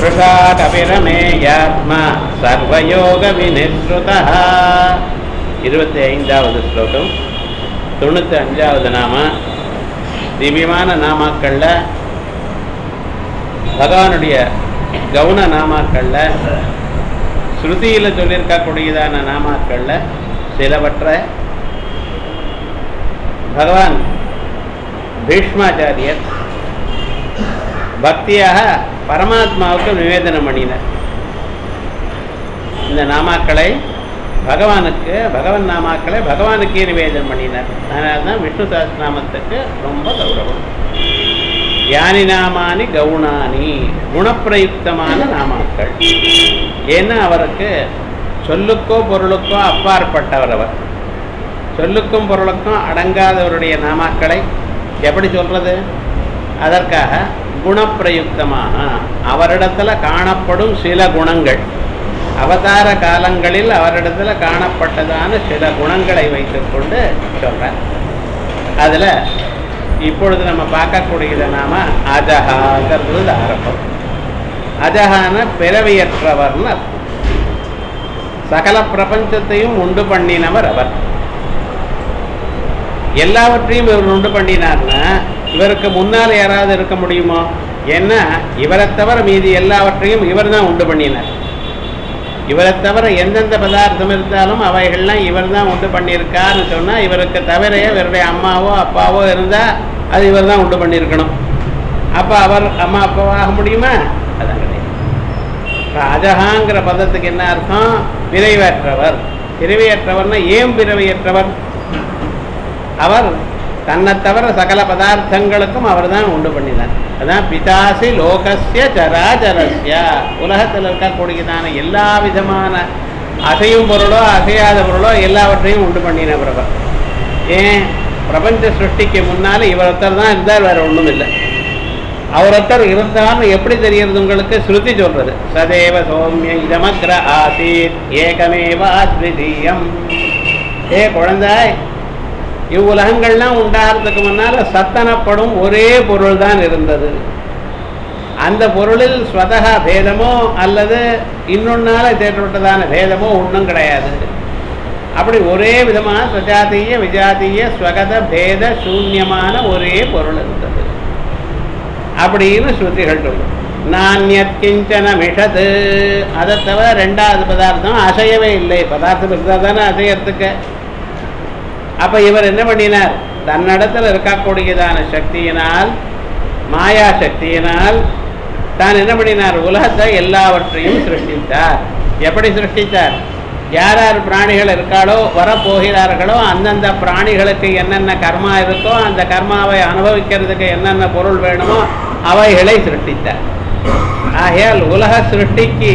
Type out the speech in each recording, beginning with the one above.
புருஷா கபிரமேயாத்மா சர்வயோக வினிஸ்ருதா இருபத்தி ஐந்தாவது ஸ்லோகம் தொண்ணூற்றி அஞ்சாவது நாம திவ்யமான நாமாக்கள்ல பகவானுடைய கவுன நாமாக்கள்ல ஸ்ருதியில் சொல்லியிருக்கக்கூடியதான நாமாக்கள்ல சிலவற்றை பகவான் பீஷ்மாச்சாரியர் பக்தியாக பரமாத்மாவுக்கு நிவேதனம் பண்ணினார் இந்த நாமாக்களை பகவானுக்கு பகவன் நாமாக்களை பகவானுக்கே நிவேதனம் பண்ணினார் அதனால தான் விஷ்ணு சஹஸ்ரநாமத்துக்கு ரொம்ப கௌரவம் யானி நாமானி கவுனானி குணப்பிரயுக்தமான நாமாக்கள் ஏன்னா அவருக்கு சொல்லுக்கோ பொருளுக்கோ அப்பாற்பட்டவர் அவர் சொல்லுக்கும் பொருளுக்கும் அடங்காதவருடைய நாமாக்களை எப்படி சொல்றது அதற்காக குணப்பிரயுக்தமாக அவரிடத்துல காணப்படும் சில குணங்கள் அவதார காலங்களில் அவரிடத்துல காணப்பட்டதான சில குணங்களை வைத்துக்கொண்டு சொல்றேன் அதுல இப்பொழுது நம்ம பார்க்கக்கூடியது நாம அஜகாங்கிறது ஆரம்பம் அஜகான பிறவியற்றவர்னு அர்த்தம் சகல பிரபஞ்சத்தையும் உண்டு பண்ணினவர் அவர் எல்லாவற்றையும் இவர் உண்டு பண்ணினார்னா இவருக்கு முன்னால் யாராவது இருக்க முடியுமோ ஏன்னா இவரை தவிர மீதி எல்லாவற்றையும் இவர் தான் உண்டு பண்ணினார் இவரை தவிர எந்தெந்த பதார்த்தம் இருந்தாலும் அவைகள்லாம் இவர் தான் உண்டு பண்ணியிருக்காருன்னு சொன்னால் இவருக்கு தவிர இவருடைய அம்மாவோ அப்பாவோ இருந்தால் அது இவர் தான் உண்டு பண்ணியிருக்கணும் அப்போ அவர் அம்மா அப்பாவாக முடியுமா அதான் கிடையாது இப்போ அஜகாங்கிற பதத்துக்கு என்ன அர்த்தம் பிறவியற்றவர் பிறவியற்றவர்னா ஏன் பிறவியற்றவர் அவர் தன்னை தவிர சகல பதார்த்தங்களுக்கும் அவர் தான் உண்டு பண்ணினார் அதான் பிதாசி லோகஸ்ய சராச்சரஸ்ய உலகத்தில் இருக்கக்கூடியதான எல்லா விதமான அசையும் பொருளோ அசையாத பொருளோ எல்லாவற்றையும் உண்டு பண்ணினவர் அவர் ஏன் பிரபஞ்ச சிருஷ்டிக்கு முன்னால இவரொத்தர் தான் இருந்தார் வேற ஒன்றும் இல்லை அவரொத்தர் இருந்தாலும் எப்படி தெரியறது உங்களுக்கு ஸ்ருதி சொல்றது சதேவ சௌமிய இதமக்ர ஆசீத் ஏகமேவ அத்விதீயம் ஏ குழந்தாய் இவ்வுலகங்கள்லாம் உண்டாகிறதுக்கு முன்னால சத்தனப்படும் ஒரே பொருள் தான் இருந்தது அந்த பொருளில் ஸ்வதகா பேதமோ அல்லது இன்னொன்னால தேற்றப்பட்டதான பேதமோ ஒன்றும் கிடையாது அப்படி ஒரே விதமான சஜாத்திய விஜாத்திய ஸ்வகத பேத சூன்யமான ஒரே பொருள் இருந்தது அப்படின்னு ஸ்ருதிகள் சொல்லும் நானியத் கிஞ்சன மிஷது அதை தவிர ரெண்டாவது பதார்த்தம் அசையவே இல்லை பதார்த்தம் இருந்தால் தானே அசையறதுக்கு அப்ப இவர் என்ன பண்ணினார் தன்னிடத்தில் இருக்கக்கூடியதான சக்தியினால் மாயா சக்தியினால் தான் என்ன பண்ணினார் உலகத்தை எல்லாவற்றையும் சிருஷ்டித்தார் எப்படி சிருஷ்டித்தார் யார் யார் பிராணிகள் இருக்காளோ வரப்போகிறார்களோ அந்தந்த பிராணிகளுக்கு என்னென்ன கர்மா இருக்கோ அந்த கர்மாவை அனுபவிக்கிறதுக்கு என்னென்ன பொருள் வேணுமோ அவைகளை சிருஷ்டித்தார் ஆகையால் உலக சிருஷ்டிக்கு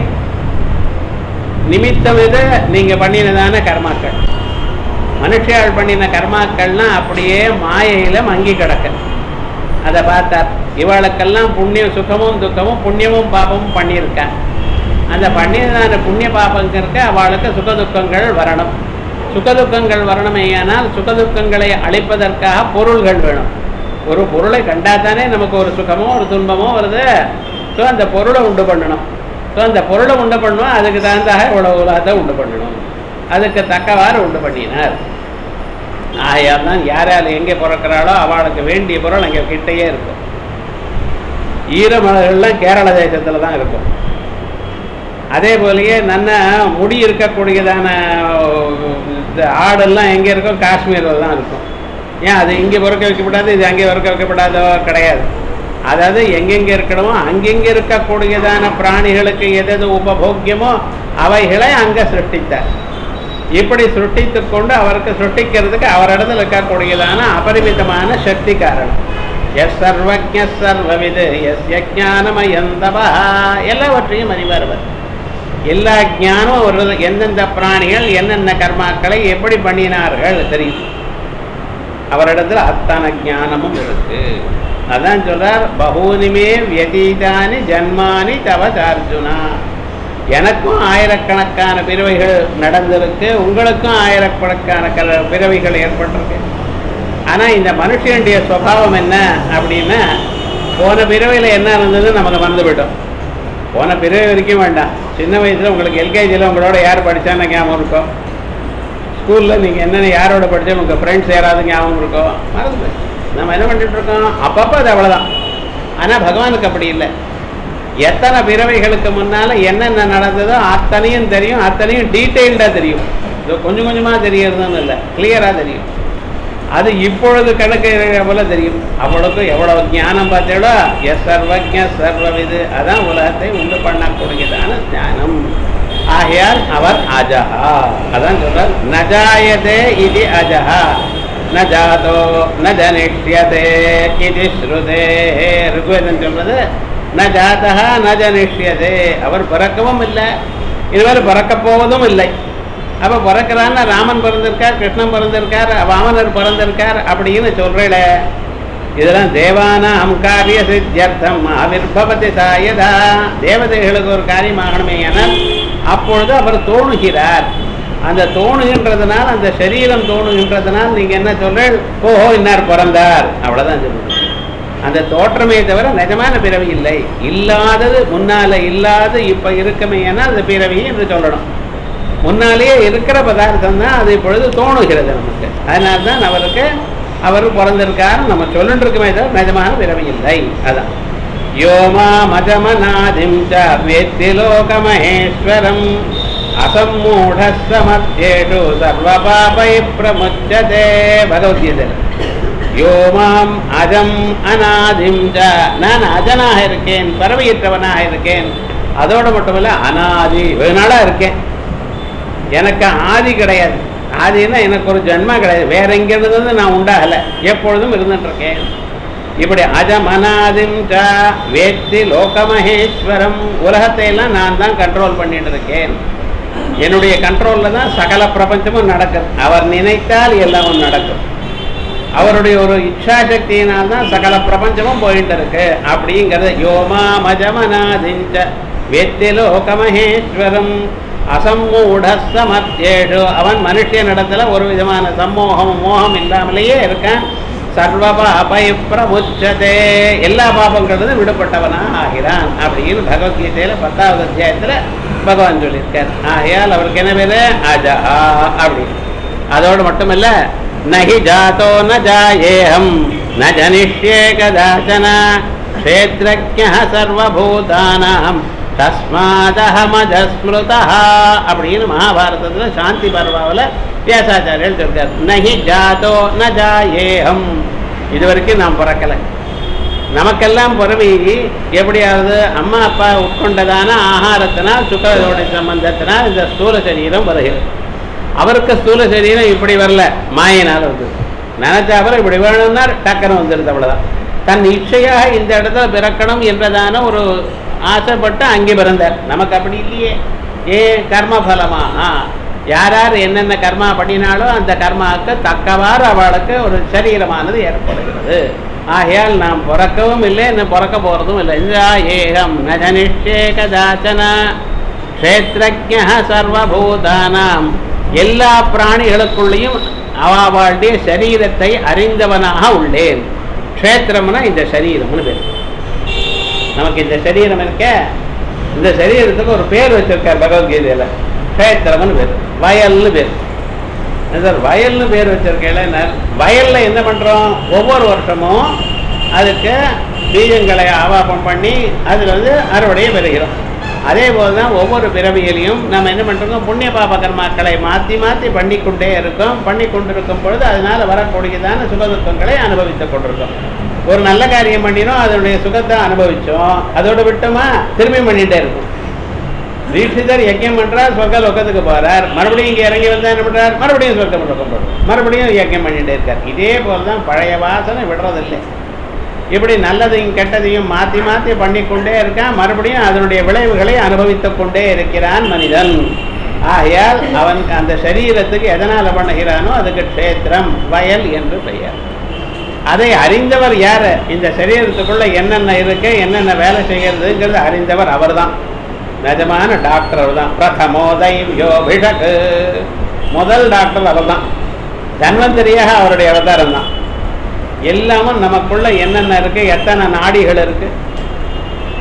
நிமித்தம் இது நீங்க பண்ணினதான கர்மாக்கள் மனுஷியால் பண்ணின கர்மாக்கள்னா அப்படியே மாயையில மங்கி கிடக்க அதை பார்த்தார் இவளுக்கெல்லாம் புண்ணியம் சுகமும் துக்கமும் புண்ணியமும் பாபமும் பண்ணியிருக்கான் அந்த பண்ணியதான புண்ணிய பாபங்கிறக்க அவளுக்கு சுகதுக்கங்கள் வரணும் சுகதுக்கங்கள் வரணுமேயானால் சுகதுக்கங்களை அழிப்பதற்காக பொருள்கள் வேணும் ஒரு பொருளை கண்டாத்தானே நமக்கு ஒரு சுகமோ ஒரு துன்பமோ வருது ஸோ அந்த பொருளை உண்டு பண்ணணும் ஸோ அந்த பொருளை உண்டு பண்ணணும் அதுக்கு தகுந்தாக இவ்வளவு உலகத்தை உண்டு பண்ணணும் அதுக்கு தக்கவாறு உண்டு பண்ணினார் ஆகையால் தான் யார் யார் எங்கே பிறக்கிறாளோ அவளுக்கு வேண்டிய பொருள் அங்கே கிட்டேயே இருக்கும் ஈரமலர்கள்லாம் கேரள தேசத்தில் தான் இருக்கும் அதே போலயே நல்ல முடி இருக்கக்கூடியதான இந்த ஆடெல்லாம் எங்கே இருக்கும் காஷ்மீரில் தான் இருக்கும் ஏன் அது இங்கே பிறக்க வைக்கப்படாது இது அங்கே பிறக்க வைக்கப்படாதோ கிடையாது அதாவது எங்கெங்கே இருக்கணுமோ அங்கெங்கே இருக்கக்கூடியதான பிராணிகளுக்கு எது எது உபபோக்கியமோ அவைகளை அங்கே சிருஷ்டித்தார் இப்படி சிருஷ்டித்து கொண்டு அவருக்கு சிருஷ்டிக்கிறதுக்கு அவரிடத்தில் இருக்கக்கூடியதான அபரிமிதமான சக்தி காரணம் எஸ் சர்வஜ சர்வவிது எஸ் யஜானமயந்தவா எல்லாவற்றையும் அறிவார்வர் எல்லா ஞானம் ஒரு எந்தெந்த பிராணிகள் என்னென்ன கர்மாக்களை எப்படி பண்ணினார்கள் தெரியும் அவரிடத்துல அத்தனை ஞானமும் இருக்கு அதான் சொல்றார் பகூனிமே வியதீதானி ஜன்மானி தவசார்ஜுனா எனக்கும் ஆயிரக்கணக்கான பிறவைகள் நடந்திருக்கு உங்களுக்கும் ஆயிரக்கணக்கான க பிறவைகள் ஏற்பட்டிருக்கு ஆனால் இந்த மனுஷனுடைய சுவாவம் என்ன அப்படின்னா போன பிறவையில் என்ன இருந்தது நமக்கு மறந்து போயிட்டோம் போன பிறகு வரைக்கும் வேண்டாம் சின்ன வயசுல உங்களுக்கு எல்கேஜியில் உங்களோட யார் படிச்சான்னு ஞாபகம் இருக்கும் ஸ்கூலில் நீங்கள் என்னென்ன யாரோட படிச்சா உங்கள் ஃப்ரெண்ட்ஸ் யாராவது ஞாபகம் இருக்கோ மறந்து போய் நம்ம என்ன பண்ணிட்டு இருக்கோம் அப்பப்போ அது அவ்வளோதான் ஆனால் பகவானுக்கு அப்படி இல்லை எத்தனை பிறவைகளுக்கு முன்னால் என்னென்ன நடந்ததோ அத்தனையும் தெரியும் அத்தனையும் டீட்டெயில்டாக தெரியும் இது கொஞ்சம் கொஞ்சமாக தெரியறதுன்னு இல்லை கிளியராக தெரியும் அது இப்பொழுது கணக்கு போல தெரியும் அவ்வளவுக்கு எவ்வளவு ஞானம் பார்த்தீங்களோ எஸ் சர்வஜ சர்வவிது அதான் உலகத்தை உண்டு பண்ணக்கூடியதான ஞானம் ஆகையால் அவர் அஜஹா அதான் சொல்றார் நஜாயதே இது அஜஹா ந ஜாதோ ந ஜனிஷ்யதே இது ஸ்ருதே ருக்வேதம் சொல்றது ந ஜாதா ந ஜனிஷ்யதே அவர் பிறக்கவும் இல்லை இதுவரை பிறக்கப் போவதும் இல்லை அப்ப பிறக்கிறான்னா ராமன் பிறந்திருக்கார் கிருஷ்ணன் பிறந்திருக்கார் வாமனர் பிறந்திருக்கார் அப்படின்னு சொல்றேல இதெல்லாம் தேவானாம் காரிய சித்தியர்த்தம் ஆவிர்பவதி சாயதா தேவதைகளுக்கு ஒரு காரியம் ஆகணுமே என அப்பொழுது அவர் தோணுகிறார் அந்த தோணுகின்றதுனால் அந்த சரீரம் தோணுகின்றதுனால் நீங்க என்ன சொல்றீள் ஓஹோ இன்னார் பிறந்தார் அவ்வளவுதான் சொல்லுங்க அந்த தோற்றமே தவிர நிஜமான பிறவி இல்லை இல்லாதது முன்னால இல்லாத இப்ப இருக்குமே ஏன்னா அந்த பிறவி என்று சொல்லணும் முன்னாலேயே இருக்கிற பதார்த்தம் தான் அது இப்பொழுது தோணுகிறது நமக்கு அதனால தான் அவருக்கு அவர் பிறந்திருக்கார் நம்ம சொல்லிட்டு இருக்குமே தவிர நிஜமான பிறவி இல்லை அதான் யோமா மஜமநாதிம் ச வேத்தி லோகமகேஸ்வரம் அசம்மூட சமர்த்தேஷு சர்வபாபை பிரமுச்சதே பகவத்கீதை யோமாம் அஜம் அநாதிம் ச நான் அஜனாக இருக்கேன் பறவையற்றவனாக இருக்கேன் அதோட மட்டுமல்ல அனாதி வெகு நாளா இருக்கேன் எனக்கு ஆதி கிடையாது ஆதின்னா எனக்கு ஒரு ஜென்மா கிடையாது வேற எங்கிருந்து நான் உண்டாகல எப்பொழுதும் இருந்துட்டு இருக்கேன் இப்படி அஜமனாதிம் ச வேத்தி லோகமகேஸ்வரம் உலகத்தை எல்லாம் நான் தான் கண்ட்ரோல் பண்ணிட்டு இருக்கேன் என்னுடைய கண்ட்ரோல்ல தான் சகல பிரபஞ்சமும் நடக்குது அவர் நினைத்தால் எல்லாமும் நடக்கும் அவருடைய ஒரு இச்சா சக்தியினால் தான் சகல பிரபஞ்சமும் போயிட்டு இருக்கு அப்படிங்கிறது யோமா மஜமனாதிஞ்ச வேத்தி லோகமகேஸ்வரம் அசம்மூட சமர்த்தேஷு அவன் மனுஷனிடத்துல ஒரு விதமான சம்மோகம் மோகம் இல்லாமலேயே இருக்கான் சர்வ பாபை பிரமுச்சதே எல்லா பாபங்கிறது விடுபட்டவனா ஆகிறான் அப்படின்னு பகவத்கீதையில பத்தாவது அத்தியாயத்துல பகவான் சொல்லியிருக்கார் ஆகையால் அவருக்கு என்ன பேரு அஜஹா அப்படி அதோடு மட்டுமல்ல நஹி ஜாதோ ந ஜாயேஹம் ந ஜனிஷ்யே கதாச்சன க்ஷேத்ரஜ்ஞ சர்வபூதானாம் தஸ்மாதஹமஜஸ்மிருதா அப்படின்னு மகாபாரதத்துல சாந்தி பர்வாவில் வியாசாச்சாரியர் சொல்றார் நஹி ஜாதோ ந ஜாயேஹம் இது வரைக்கும் நான் பிறக்கலை நமக்கெல்லாம் பிறவி எப்படியாவது அம்மா அப்பா உட்கொண்டதான ஆகாரத்தினால் சுக்கரதோடைய சம்பந்தத்தினால் இந்த ஸ்தூல சரீரம் வருகிறது அவருக்கு ஸ்தூல சரீரம் இப்படி வரல மாயினால் வந்தது நினைச்சா அப்புறம் இப்படி வேணும்னா டக்குன்னு வந்துடுது அவ்வளவுதான் தன் இச்சையாக இந்த இடத்துல பிறக்கணும் என்றதான ஒரு ஆசைப்பட்டு அங்கே பிறந்தார் நமக்கு அப்படி இல்லையே ஏ கர்மபலமாக யார் யார் என்னென்ன கர்மா பண்ணினாலோ அந்த கர்மாவுக்கு தக்கவாறு அவளுக்கு ஒரு சரீரமானது ஏற்படுகிறது ஆகையால் நாம் பிறக்கவும் இல்லை இன்னும் பிறக்க போறதும் இல்லை இந்தா ஏகம் நஜனிஷே கதாச்சன க்ஷேத்ரஜ சர்வபூதானாம் எல்லா பிராணிகளுக்குள்ளேயும் அவாவாளுடைய சரீரத்தை அறிந்தவனாக உள்ளேன் க்ஷேத்திரம்னா இந்த சரீரம்னு பேர் நமக்கு இந்த சரீரம் இருக்க இந்த சரீரத்துக்கு ஒரு பேர் வச்சிருக்கார் பகவத்கீதையில க்ஷேத்திரம்னு பேர் வயல்னு பேர் சார் வயல்னு பேர் வச்சிருக்கேன் வயல்ல என்ன பண்றோம் ஒவ்வொரு வருஷமும் அதுக்கு பீஜங்களை ஆவாபம் பண்ணி அதுல வந்து அறுவடையை பெறுகிறோம் அதே போலதான் ஒவ்வொரு பிறவியிலையும் நம்ம என்ன பண்றோம் புண்ணிய பாப கர்மாக்களை மாத்தி மாத்தி பண்ணிக்கொண்டே இருக்கோம் பண்ணி கொண்டிருக்கும் பொழுது அதனால வரக்கூடியதான சுகதுக்கங்களை அனுபவித்துக் கொண்டிருக்கோம் ஒரு நல்ல காரியம் பண்ணினோம் அதனுடைய சுகத்தை அனுபவிச்சோம் அதோட விட்டோமா திரும்பி பண்ணிட்டே இருக்கும் தீட்சிதர் யஜ்யம் பண்றார் சொர்க்க லோகத்துக்கு போறார் மறுபடியும் இங்க இறங்கி வந்தா என்ன பண்றார் மறுபடியும் சொர்க்கம் லோகம் போறார் மறுபடியும் யஜ்யம் பண்ணிட்டே இருக்கார் இதே போலதான் பழைய வாசனை விடுறதில்லை இப்படி நல்லதையும் கெட்டதையும் மாத்தி மாத்தி பண்ணிக்கொண்டே இருக்கான் மறுபடியும் அதனுடைய விளைவுகளை அனுபவித்துக் கொண்டே இருக்கிறான் மனிதன் ஆகையால் அவன் அந்த சரீரத்துக்கு எதனால பண்ணுகிறானோ அதுக்கு க்ஷேத்திரம் வயல் என்று பெயர் அதை அறிந்தவர் யாரு இந்த சரீரத்துக்குள்ள என்னென்ன இருக்கு என்னென்ன வேலை செய்யறதுங்கிறது அறிந்தவர் அவர்தான் நிஜமான டாக்டர் அவர் தான் பிரதமோதயம் யோபிஷக் முதல் டாக்டர் அவர் தான் தன்வந்தரியாக அவருடைய அவதாரம் தான் எல்லாமும் நமக்குள்ள என்னென்ன இருக்கு எத்தனை நாடிகள் இருக்கு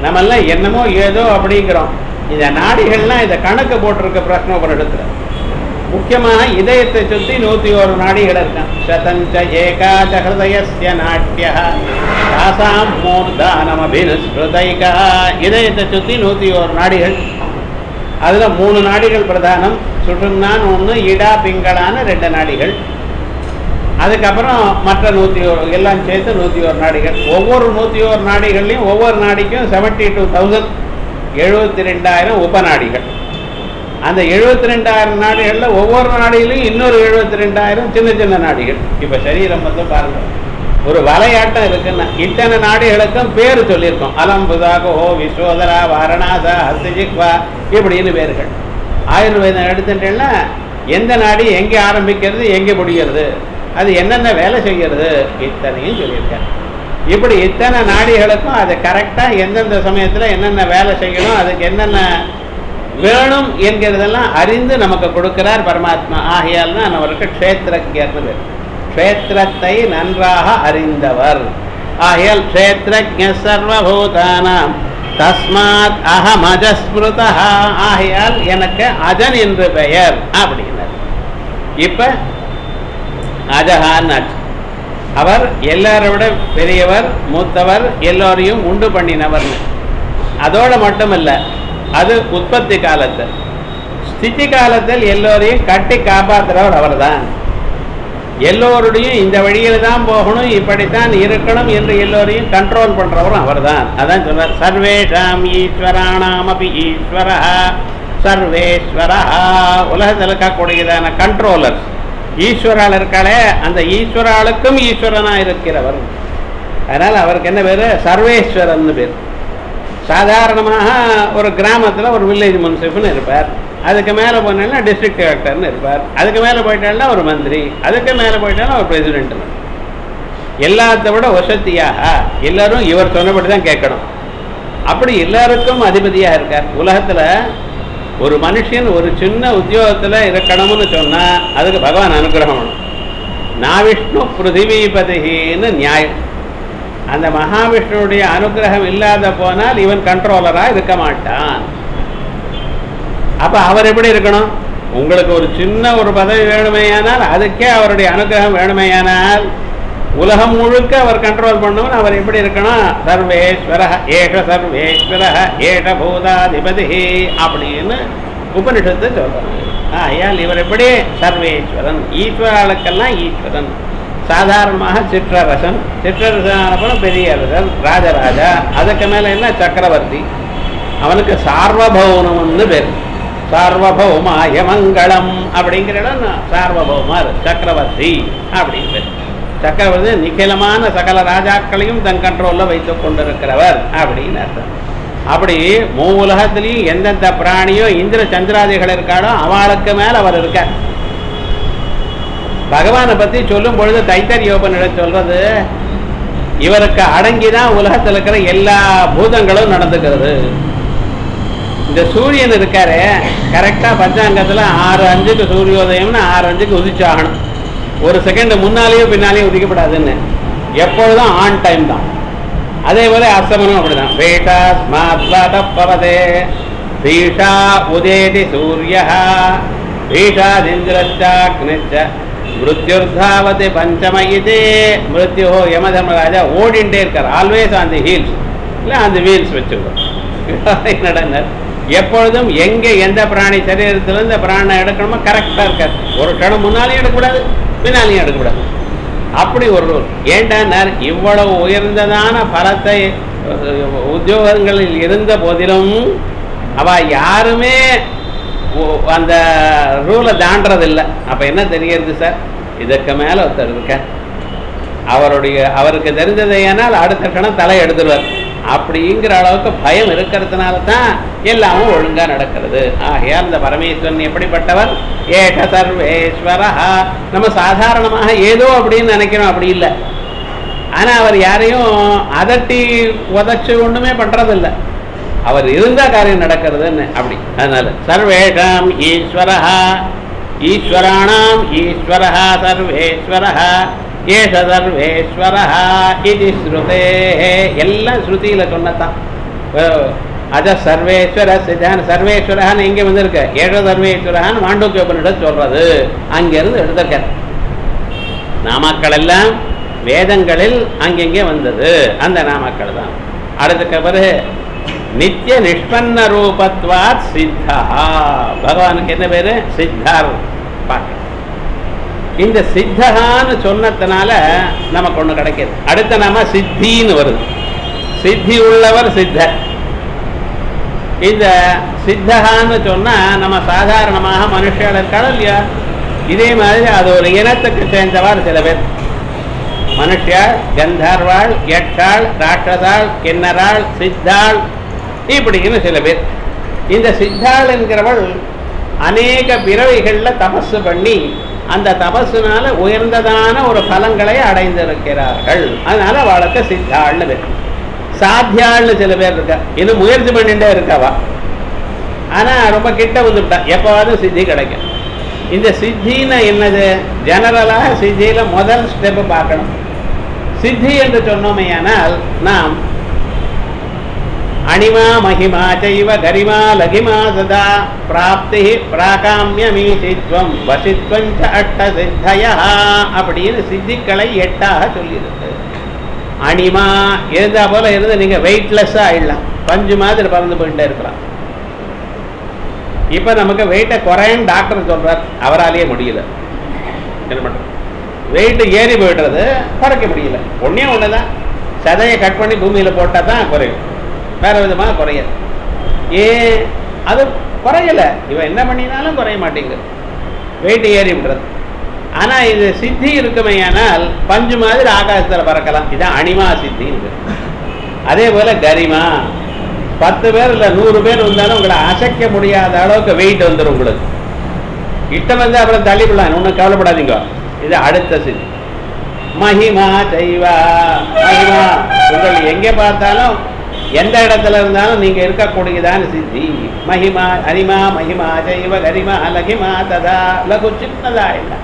நம்மெல்லாம் என்னமோ ஏதோ அப்படிங்கிறோம் இந்த நாடிகள்லாம் இதை கணக்கு போட்டிருக்க பிரச்சனை ஒரு இடத்துல முக்கியமாக இதயத்தை சுற்றி நூற்றி ஒரு நாடிகள் இருக்கான் சதஞ்ச ஏகாச்ச ஹிருதயஸ்ய நாட்டிய தாசாம் மூர்தானம் அபினுஸ்ருதைகா இதயத்தை சுற்றி நூற்றி ஒரு நாடிகள் அதில் மூணு நாடிகள் பிரதானம் சுற்றும்னான் ஒன்று இடா பிங்களான ரெண்டு நாடிகள் அதுக்கப்புறம் மற்ற நூற்றி ஒரு எல்லாம் சேர்த்து நூற்றி ஒரு நாடிகள் ஒவ்வொரு நூற்றி ஒரு நாடிகள்லையும் ஒவ்வொரு நாடிக்கும் செவன்ட்டி டூ தௌசண்ட் எழுபத்தி ரெண்டாயிரம் உபநாடிகள் அந்த எழுபத்தி ரெண்டாயிரம் நாடிகளில் ஒவ்வொரு நாடியிலையும் இன்னொரு எழுபத்தி ரெண்டாயிரம் சின்ன சின்ன நாடிகள் இப்போ சரீரம் வந்து பாருங்க ஒரு வலையாட்டம் இருக்குன்னா இத்தனை நாடிகளுக்கும் பேர் சொல்லியிருக்கோம் அலம்புதாக ஓ விஸ்வோதரா வாரணாசா ஹஸ்திஜிக்வா இப்படின்னு பேர்கள் ஆயுர்வேதம் எடுத்துட்டேன்னா எந்த நாடி எங்கே ஆரம்பிக்கிறது எங்கே முடிகிறது அது என்னென்ன வேலை செய்கிறது இத்தனையும் சொல்லியிருக்காங்க இப்படி இத்தனை நாடிகளுக்கும் அது கரெக்டாக எந்தெந்த சமயத்தில் என்னென்ன வேலை செய்யணும் அதுக்கு என்னென்ன வேணும் என்கிறதெல்லாம் அறிந்து நமக்கு கொடுக்கிறார் பரமாத்மா ஆகையால் தான் அவருக்கு க்ஷேத்திரஜர்னு பேர் க்ஷேத்திரத்தை நன்றாக அறிந்தவர் ஆகையால் க்ஷேத்திரஜ சர்வபூதானாம் தஸ்மாத் அகம் அஜஸ்மிருதா ஆகையால் எனக்கு அஜன் என்று பெயர் அப்படின்னார் இப்ப அஜஹான் அவர் எல்லாரை விட பெரியவர் மூத்தவர் எல்லோரையும் உண்டு பண்ணினவர்னு அதோட மட்டுமல்ல அது உற்பத்தி காலத்து ஸ்திதி காலத்தில் எல்லோரையும் கட்டி காப்பாற்றுறவர் அவர்தான் எல்லோருடையும் இந்த வழியில தான் போகணும் இப்படித்தான் இருக்கணும் என்று எல்லோரையும் கண்ட்ரோல் பண்றவரும் அவர்தான் அதான் சொல்றார் சர்வேஷாம் ஈஸ்வராணாம் அபி ஈஸ்வரா சர்வேஸ்வரா உலகத்தில் இருக்கக்கூடியதான கண்ட்ரோலர் ஈஸ்வரால் இருக்காளே அந்த ஈஸ்வராளுக்கும் ஈஸ்வரனா இருக்கிறவர் அதனால் அவருக்கு என்ன பேர் சர்வேஸ்வரன் பேர் சாதாரணமாக ஒரு கிராமத்தில் ஒரு வில்லேஜ் முன்சிப்னு இருப்பார் அதுக்கு மேலே போனேன்னா டிஸ்ட்ரிக்ட் கலெக்டர்னு இருப்பார் அதுக்கு மேலே போயிட்டாலும் ஒரு மந்திரி அதுக்கு மேலே போயிட்டாலும் ஒரு பிரசிடென்ட்னு எல்லாத்த விட வசதியாக எல்லாரும் இவர் சொன்னபடி தான் கேட்கணும் அப்படி எல்லாருக்கும் அதிபதியாக இருக்கார் உலகத்தில் ஒரு மனுஷன் ஒரு சின்ன உத்தியோகத்தில் இருக்கணும்னு சொன்னால் அதுக்கு பகவான் அனுகிரகம் வேணும் நான் விஷ்ணு பிருத்திவிபதின்னு நியாயம் அந்த மகாவிஷ்ணுடைய அனுகிரகம் இல்லாத போனால் இவன் கண்ட்ரோலராக இருக்க மாட்டான் அப்ப அவர் எப்படி இருக்கணும் உங்களுக்கு ஒரு சின்ன ஒரு பதவி வேணுமேயானால் அதுக்கே அவருடைய அனுகிரகம் வேணுமேயானால் உலகம் முழுக்க அவர் கண்ட்ரோல் பண்ணவன் அவர் எப்படி இருக்கணும் சர்வேஸ்வர ஏஷ சர்வேஸ்வர ஏஷ பூதாதிபதி அப்படின்னு உபனிஷத்து சொல்றாங்க ஆயால் இவர் எப்படி சர்வேஸ்வரன் ஈஸ்வராளுக்கெல்லாம் ஈஸ்வரன் சாதாரணமாக சிற்றரசன் சிற்றரசன் பெரிய அரசன் ராஜராஜா அதுக்கு மேல என்ன சக்கரவர்த்தி அவனுக்கு சார்வபௌனம்னு பேர் சார்வபௌமாய மங்களம் அப்படிங்கிற இடம் சார்வபௌமார் சக்கரவர்த்தி அப்படின்னு பேர் சக்கரவர்த்தி நிகிலமான சகல ராஜாக்களையும் தன் கண்ட்ரோல்ல வைத்துக் கொண்டிருக்கிறவர் அப்படின்னு அர்த்தம் அப்படி மூ உலகத்திலையும் எந்தெந்த பிராணியோ இந்திர சந்திராதிகள் இருக்காளோ அவளுக்கு மேல அவர் இருக்கார் பகவானை பத்தி சொல்லும் பொழுது தைத்தரியோபனிடம் சொல்றது இவருக்கு அடங்கிதான் உலகத்தில் இருக்கிற எல்லா பூதங்களும் நடந்துக்கிறது இந்த சூரியன் இருக்காரு கரெக்டா பஞ்சாங்கத்துல ஆறு அஞ்சுக்கு சூரியோதயம்னு ஆறு அஞ்சுக்கு உதிச்சாகணும் ஒரு செகண்ட் முன்னாலேயோ பின்னாலேயோ உதிக்கப்படாதுன்னு எப்பொழுதும் ஆன் டைம் தான் அதே போல அஸ்தமனம் அப்படிதான் வேட்டா ஸ்மாத்வாதப்பவதே பீஷா உதேதி சூரிய பீஷாதிந்திரச்சாக்னிச்ச மிருத்யுர்தாவதி பஞ்சம இதே மிருத்யோ யமதர்மராஜா ஓடிண்டே இருக்கார் ஆல்வேஸ் ஆன் தி ஹீல்ஸ் இல்லை அந்த வீல்ஸ் வச்சுருக்கோம் நடந்தார் எப்பொழுதும் எங்கே எந்த பிராணி சரீரத்துல இந்த பிராணம் எடுக்கணுமோ கரெக்டாக இருக்காது ஒரு க்ஷணம் முன்னாலையும் எடுக்கக்கூடாது பின்னாலையும் எடுக்கக்கூடாது அப்படி ஒரு ரூல் ஏண்டானார் இவ்வளவு உயர்ந்ததான பலத்தை அஹ், உத்தியோகங்களில் இருந்த போதிலும் அவ யாருமே ஒ- அந்த ரூலை தாண்டறதில்லை அப்ப என்ன தெரிகிறது சார் இதுக்கு மேல ஒருத்தர் இருக்க அவருடைய அவருக்கு தெரிஞ்சதை ஏனால் அடுத்த கணம் தலை எடுத்துருவார் அப்படிங்கிற அளவுக்கு பயம் இருக்கிறதுனால தான் எல்லாமும் ஒழுங்கா நடக்கிறது ஆகையால் இந்த பரமேஸ்வரன் எப்படிப்பட்டவர் ஏக சர்வேஸ்வரஹா நம்ம சாதாரணமாக ஏதோ அப்படின்னு நினைக்கிறோம் அப்படி இல்லை ஆனா அவர் யாரையும் அதட்டி உதச்சு ஒண்ணுமே பண்றதில்ல அவர் இருந்தா காரியம் நடக்கிறதுன்னு அப்படி அதனால சர்வேஷாம் ஈஸ்வரஹா ஈஸ்வராணாம் ஈஸ்வரஹா சர்வேஸ்வரஹா ஏஷ சர்வேஸ்வரஹா இது ஸ்ருதே எல்லாம் ஸ்ருதியில சொன்னதான் அஹ், அத சர்வேஸ்வர சிதான் சர்வேஸ்வரஹான்னு எங்கே வந்திருக்கு ஏழ சர்வேஸ்வரஹான்னு மாண்டூக்கிய உபனிஷத் சொல்றது அங்கிருந்து எடுத்திருக்கார் நாமாக்கள் எல்லாம் வேதங்களில் அங்கெங்கே வந்தது அந்த நாமாக்கள் தான் அடுத்துக்கு பிறகு நித்திய நிஷ்பன்ன ரூபத்வாத் சித்தா பகவானுக்கு என்ன பேரு சித்தார் பார்க்க இந்த சித்தகான்னு சொன்னதுனால நமக்கு ஒண்ணு கிடைக்கிது அடுத்த நாம சித்தின்னு வருது சித்தி உள்ளவர் சித்தர் இந்த சித்தகான்னு சொன்னா நம்ம சாதாரணமாக மனுஷர்கள் இருக்காளோ இல்லையா இதே மாதிரி அது ஒரு இனத்துக்கு சேர்ந்தவாறு சில பேர் மனுஷியாள் கந்தார்வாள் யட்சாள் ராட்சசாள் கிண்ணறாள் சித்தாள் இப்படின்னு சில பேர் இந்த சித்தாள் என்கிறவள் அநேக பிறவைகள்ல தபசு பண்ணி அந்த தபசுனால உயர்ந்ததான ஒரு பலங்களை அடைந்திருக்கிறார்கள் அதனால அவளுக்கு சித்தாள்னு பேர் சாத்தியாள்னு சில பேர் இருக்கா இன்னும் முயற்சி பண்ணிட்டே இருக்கவா ஆனா ரொம்ப கிட்ட வந்துவிட்டா எப்பவாவது சித்தி கிடைக்கும் இந்த சித்தின்னா என்னது ஜெனரலாக சித்தியில முதல் ஸ்டெப் பார்க்கணும் சித்தி என்று சொன்னோமேயானால் நாம் அணிமா மகிமா செய்வ கரிமா லகிமா சதா பிராப்தி பிராகாமியமீசித்வம் வசித்வம் ச அட்ட சித்தயா அப்படின்னு சித்திக்களை எட்டாக சொல்லியிருக்கு அணிமா இருந்தா போல இருந்து நீங்க வெயிட்லெஸ்ஸா ஆயிடலாம் பஞ்சு மாதிரி பறந்து போயிட்டே இருக்கலாம் இப்ப நமக்கு வெயிட்டை குறையன்னு டாக்டர் சொல்றார் அவராலேயே முடியல என்ன பண்றது வெயிட் ஏறி போயிடுறது குறைக்க முடியல ஒண்ணே ஒண்ணுதான் சதையை கட் பண்ணி பூமியில போட்டா தான் குறையும் வேற விதமா குறையாது ஏன் அது குறையல இவன் என்ன பண்ணினாலும் குறைய மாட்டேங்குது வெயிட் ஏறி விடுறது ஆனா இது சித்தி இருக்குமையானால் பஞ்சு மாதிரி ஆகாசத்துல பறக்கலாம் இதான் அனிமா சித்தின்னு அதே போல கரிமா பத்து பேர் இல்ல நூறு பேர் வந்தாலும் உங்களை அசைக்க முடியாத அளவுக்கு வெயிட் வந்துடும் உங்களுக்கு இட்டம் வந்து அப்புறம் தள்ளிவிடலாம் ஒன்றும் கவலைப்படாதீங்க இது அடுத்த சித்தி மகிமா செய்வா மகிமா உங்கள் எங்கே பார்த்தாலும் எந்த இடத்துல இருந்தாலும் நீங்க இருக்கக்கூடியதான சித்தி மகிமா அனிமா மகிமா செய்வ கரிமா லகிமா ததா லகு சின்னதா இல்லை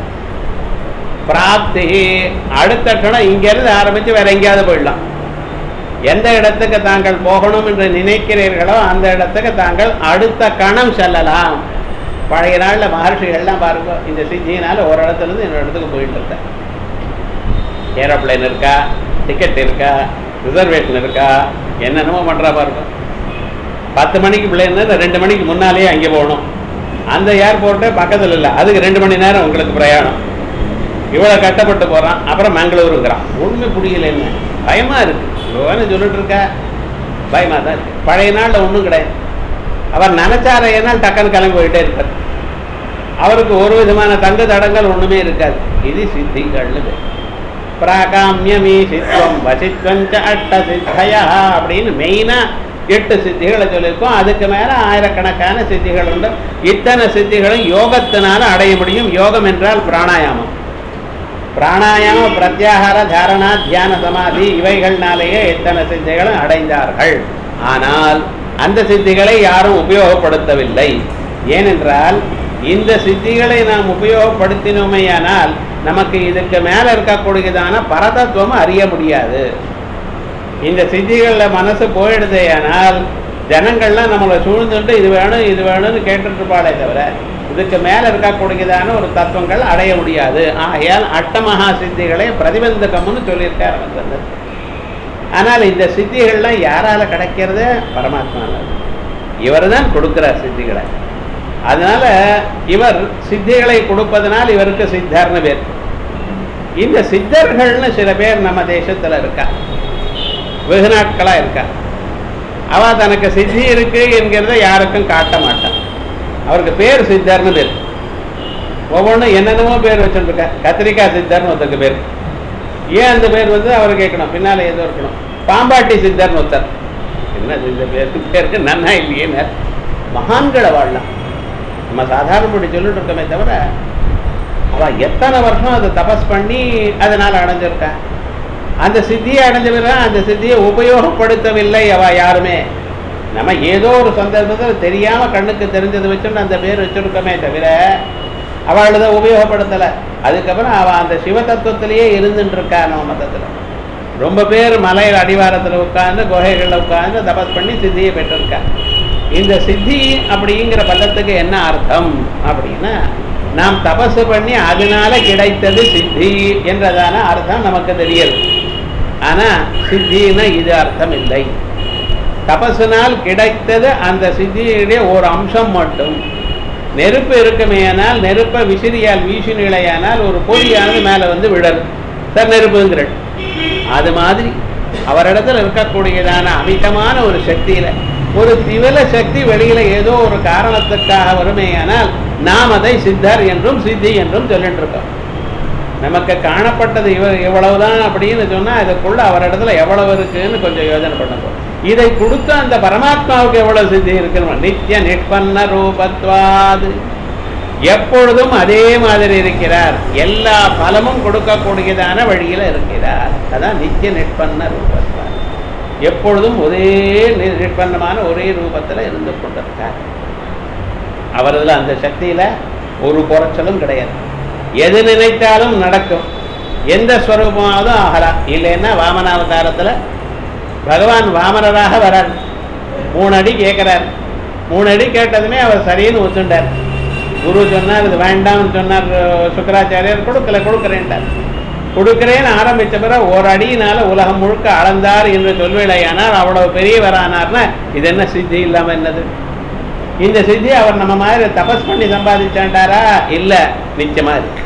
பிராப்தி அடுத்த கணம் இங்கிருந்து ஆரம்பிச்சு வேற எங்கேயாவது போயிடலாம் எந்த இடத்துக்கு தாங்கள் போகணும் என்று நினைக்கிறீர்களோ அந்த இடத்துக்கு தாங்கள் அடுத்த கணம் செல்லலாம் பழைய நாள்ல மகர்ஷிகள்லாம் பாருங்க இந்த சித்தியினால ஒரு இடத்துல இருந்து இன்னொரு இடத்துக்கு போயிட்டு இருந்தேன் ஏரோப்ளேன் இருக்கா டிக்கெட் இருக்கா ரிசர்வேஷன் இருக்கா என்னென்னமோ பண்றா பாருங்க பத்து மணிக்கு பிள்ளைன்னா ரெண்டு மணிக்கு முன்னாலேயே அங்கே போகணும் அந்த ஏர்போர்ட்டு பக்கத்தில் இல்லை அதுக்கு ரெண்டு மணி நேரம் உங்களுக்கு பிரயாணம் இவ்வளோ கஷ்டப்பட்டு போகிறான் அப்புறம் பெங்களூருங்கிறான் ஒன்றுமே புரியல என்ன பயமா இருக்கு இவ்வளோ சொல்லிட்டு இருக்க பயமா தான் இருக்கு பழைய நாளில் ஒன்றும் கிடையாது அவர் நினைச்சார ஏனால் டக்குன்னு கிளம்பி போயிட்டே இருப்பார் அவருக்கு ஒரு விதமான தங்கு தடங்கள் ஒண்ணுமே இருக்காது இது சித்திகள்னு பேர் பிராகாமியமீ சித்வம் வசித்வஞ்ச அட்ட சித்தயா அப்படின்னு மெயினா எட்டு சித்திகளை சொல்லியிருக்கோம் அதுக்கு மேல ஆயிரக்கணக்கான சித்திகள் உண்டு இத்தனை சித்திகளும் யோகத்தினால அடைய முடியும் யோகம் என்றால் பிராணாயாமம் பிராணாயாம பிரத்யாகார தாரணா தியான சமாதி இவைகள்னாலேயே இத்தனை சித்திகளும் அடைந்தார்கள் ஆனால் அந்த சித்திகளை யாரும் உபயோகப்படுத்தவில்லை ஏனென்றால் இந்த சித்திகளை நாம் உபயோகப்படுத்தினோமேயானால் நமக்கு இதுக்கு மேல இருக்கக்கூடியதான பரதத்துவம் அறிய முடியாது இந்த சித்திகளில் மனசு போயிடுதேயானால் ஜனங்கள்லாம் நம்மளை சூழ்ந்துட்டு இது வேணும் இது வேணும்னு கேட்டுட்டு இருப்பாளே தவிர இதுக்கு மேல இருக்கக்கூடியதான ஒரு தத்துவங்கள் அடைய முடியாது ஆகையால் அட்டமகா சித்திகளை பிரதிபந்தகம்னு சொல்லியிருக்கார் வந்து ஆனால் இந்த சித்திகள்லாம் யாரால கிடைக்கிறது பரமாத்மால இவர் தான் கொடுக்கிறார் சித்திகளை அதனால இவர் சித்திகளை கொடுப்பதனால் இவருக்கு சித்தர்னு பேர் இந்த சித்தர்கள்னு சில பேர் நம்ம தேசத்துல இருக்கா வெகு நாட்களா இருக்கா அவ தனக்கு சித்தி இருக்கு என்கிறத யாருக்கும் காட்ட மாட்டான் அவருக்கு பேர் சித்தர்னு பேர் ஒவ்வொன்றும் என்னென்னமோ பேர் வச்சுருக்கா கத்திரிக்காய் சித்தர்னு ஒருத்தருக்கு பேர் ஏன் அந்த பேர் வந்து அவர் கேட்கணும் பின்னால ஏதோ இருக்கணும் பாம்பாட்டி சித்தர்னு ஒருத்தர் என்ன இந்த பேருக்கு பேருக்கு நன்னா இல்லையே மகான்களை வாழலாம் நம்ம சாதாரணப்படி சொல்லிட்டு இருக்கோமே தவிர அவ எத்தனை வருஷம் அதை தபஸ் பண்ணி அதனால அடைஞ்சிருக்கா அந்த சித்தியை அடைஞ்சவரை அந்த சித்தியை உபயோகப்படுத்தவில்லை அவ யாருமே நம்ம ஏதோ ஒரு சந்தர்ப்பத்தில் தெரியாம கண்ணுக்கு தெரிஞ்சதை வச்சுட்டு அந்த பேர் வச்சிருக்கோமே தவிர அவளை உபயோகப்படுத்தலை அதுக்கப்புறம் அவ அந்த சிவ தத்துவத்திலேயே இருந்துட்டு இருக்கா நம்ம மதத்துல ரொம்ப பேர் மலையில் அடிவாரத்தில் உட்கார்ந்து குகைகளில் உட்கார்ந்து தபஸ் பண்ணி சித்தியை பெற்றிருக்கா இந்த சித்தி அப்படிங்கிற பதத்துக்கு என்ன அர்த்தம் அப்படின்னா நாம் தபசு பண்ணி அதனால கிடைத்தது சித்தி என்றதான அர்த்தம் நமக்கு தெரியுது ஆனா சித்தின்னா இது அர்த்தம் இல்லை தபசுனால் கிடைத்தது அந்த சித்தியுடைய ஒரு அம்சம் மட்டும் நெருப்பு இருக்குமேயானால் நெருப்பை விசிறியால் வீசினிலையானால் ஒரு பொறியானது மேலே வந்து விடல் சார் நெருப்புங்கிறள் அது மாதிரி அவரிடத்துல இருக்கக்கூடியதான அமிதமான ஒரு சக்தியில ஒரு திவல சக்தி வெளியில ஏதோ ஒரு காரணத்துக்காக வருமேயானால் நாம் அதை சித்தர் என்றும் சித்தி என்றும் சொல்லிட்டு இருக்கோம் நமக்கு காணப்பட்டது இவர் இவ்வளவுதான் அப்படின்னு சொன்னா இதுக்குள்ள அவரிடத்துல எவ்வளவு இருக்குன்னு கொஞ்சம் யோசனை பண்ணுங்க இதை கொடுத்த அந்த பரமாத்மாவுக்கு எவ்வளவு சித்தி இருக்குன்னு நித்திய நிஷ்பன்ன ரூபத்வாது எப்பொழுதும் அதே மாதிரி இருக்கிறார் எல்லா பலமும் கொடுக்கக்கூடியதான வழியில இருக்கிறார் அதான் நித்திய நிஷ்பன்ன ரூபத்வாது எப்பொழுதும் ஒரே நி- நிஷ்பன்னமான ஒரே ரூபத்துல இருந்து கொண்டிருக்கார் அவரதுல அந்த சக்தியில ஒரு குறைச்சலும் கிடையாது எது நினைத்தாலும் நடக்கும் எந்த ஸ்வரூபமாவதும் ஆகலாம் இல்லைன்னா வாமனாவதாரத்துல பகவான் வாமனராக வரார் மூணு அடி கேட்கிறார் மூணு அடி கேட்டதுமே அவர் சரின்னு ஒத்துண்டார் குரு சொன்னார் இது வேண்டாம்னு சொன்னார் அஹ், சுக்கராச்சாரியார் கொடுக்கல கொடுக்குறேன்டார் கொடுக்கிறேன்னு ஆரம்பிச்ச பிறகு ஒரு அடியினால உலகம் முழுக்க அளந்தார் என்று சொல்வேளையானார் அவ்வளவு பெரியவரானார்னா இது என்ன சித்தி இல்லாம என்னது இந்த சித்தி அவர் நம்ம மாதிரி தபஸ் பண்ணி சம்பாதிச்சாண்டாரா இல்ல நிச்சயமா இருக்கு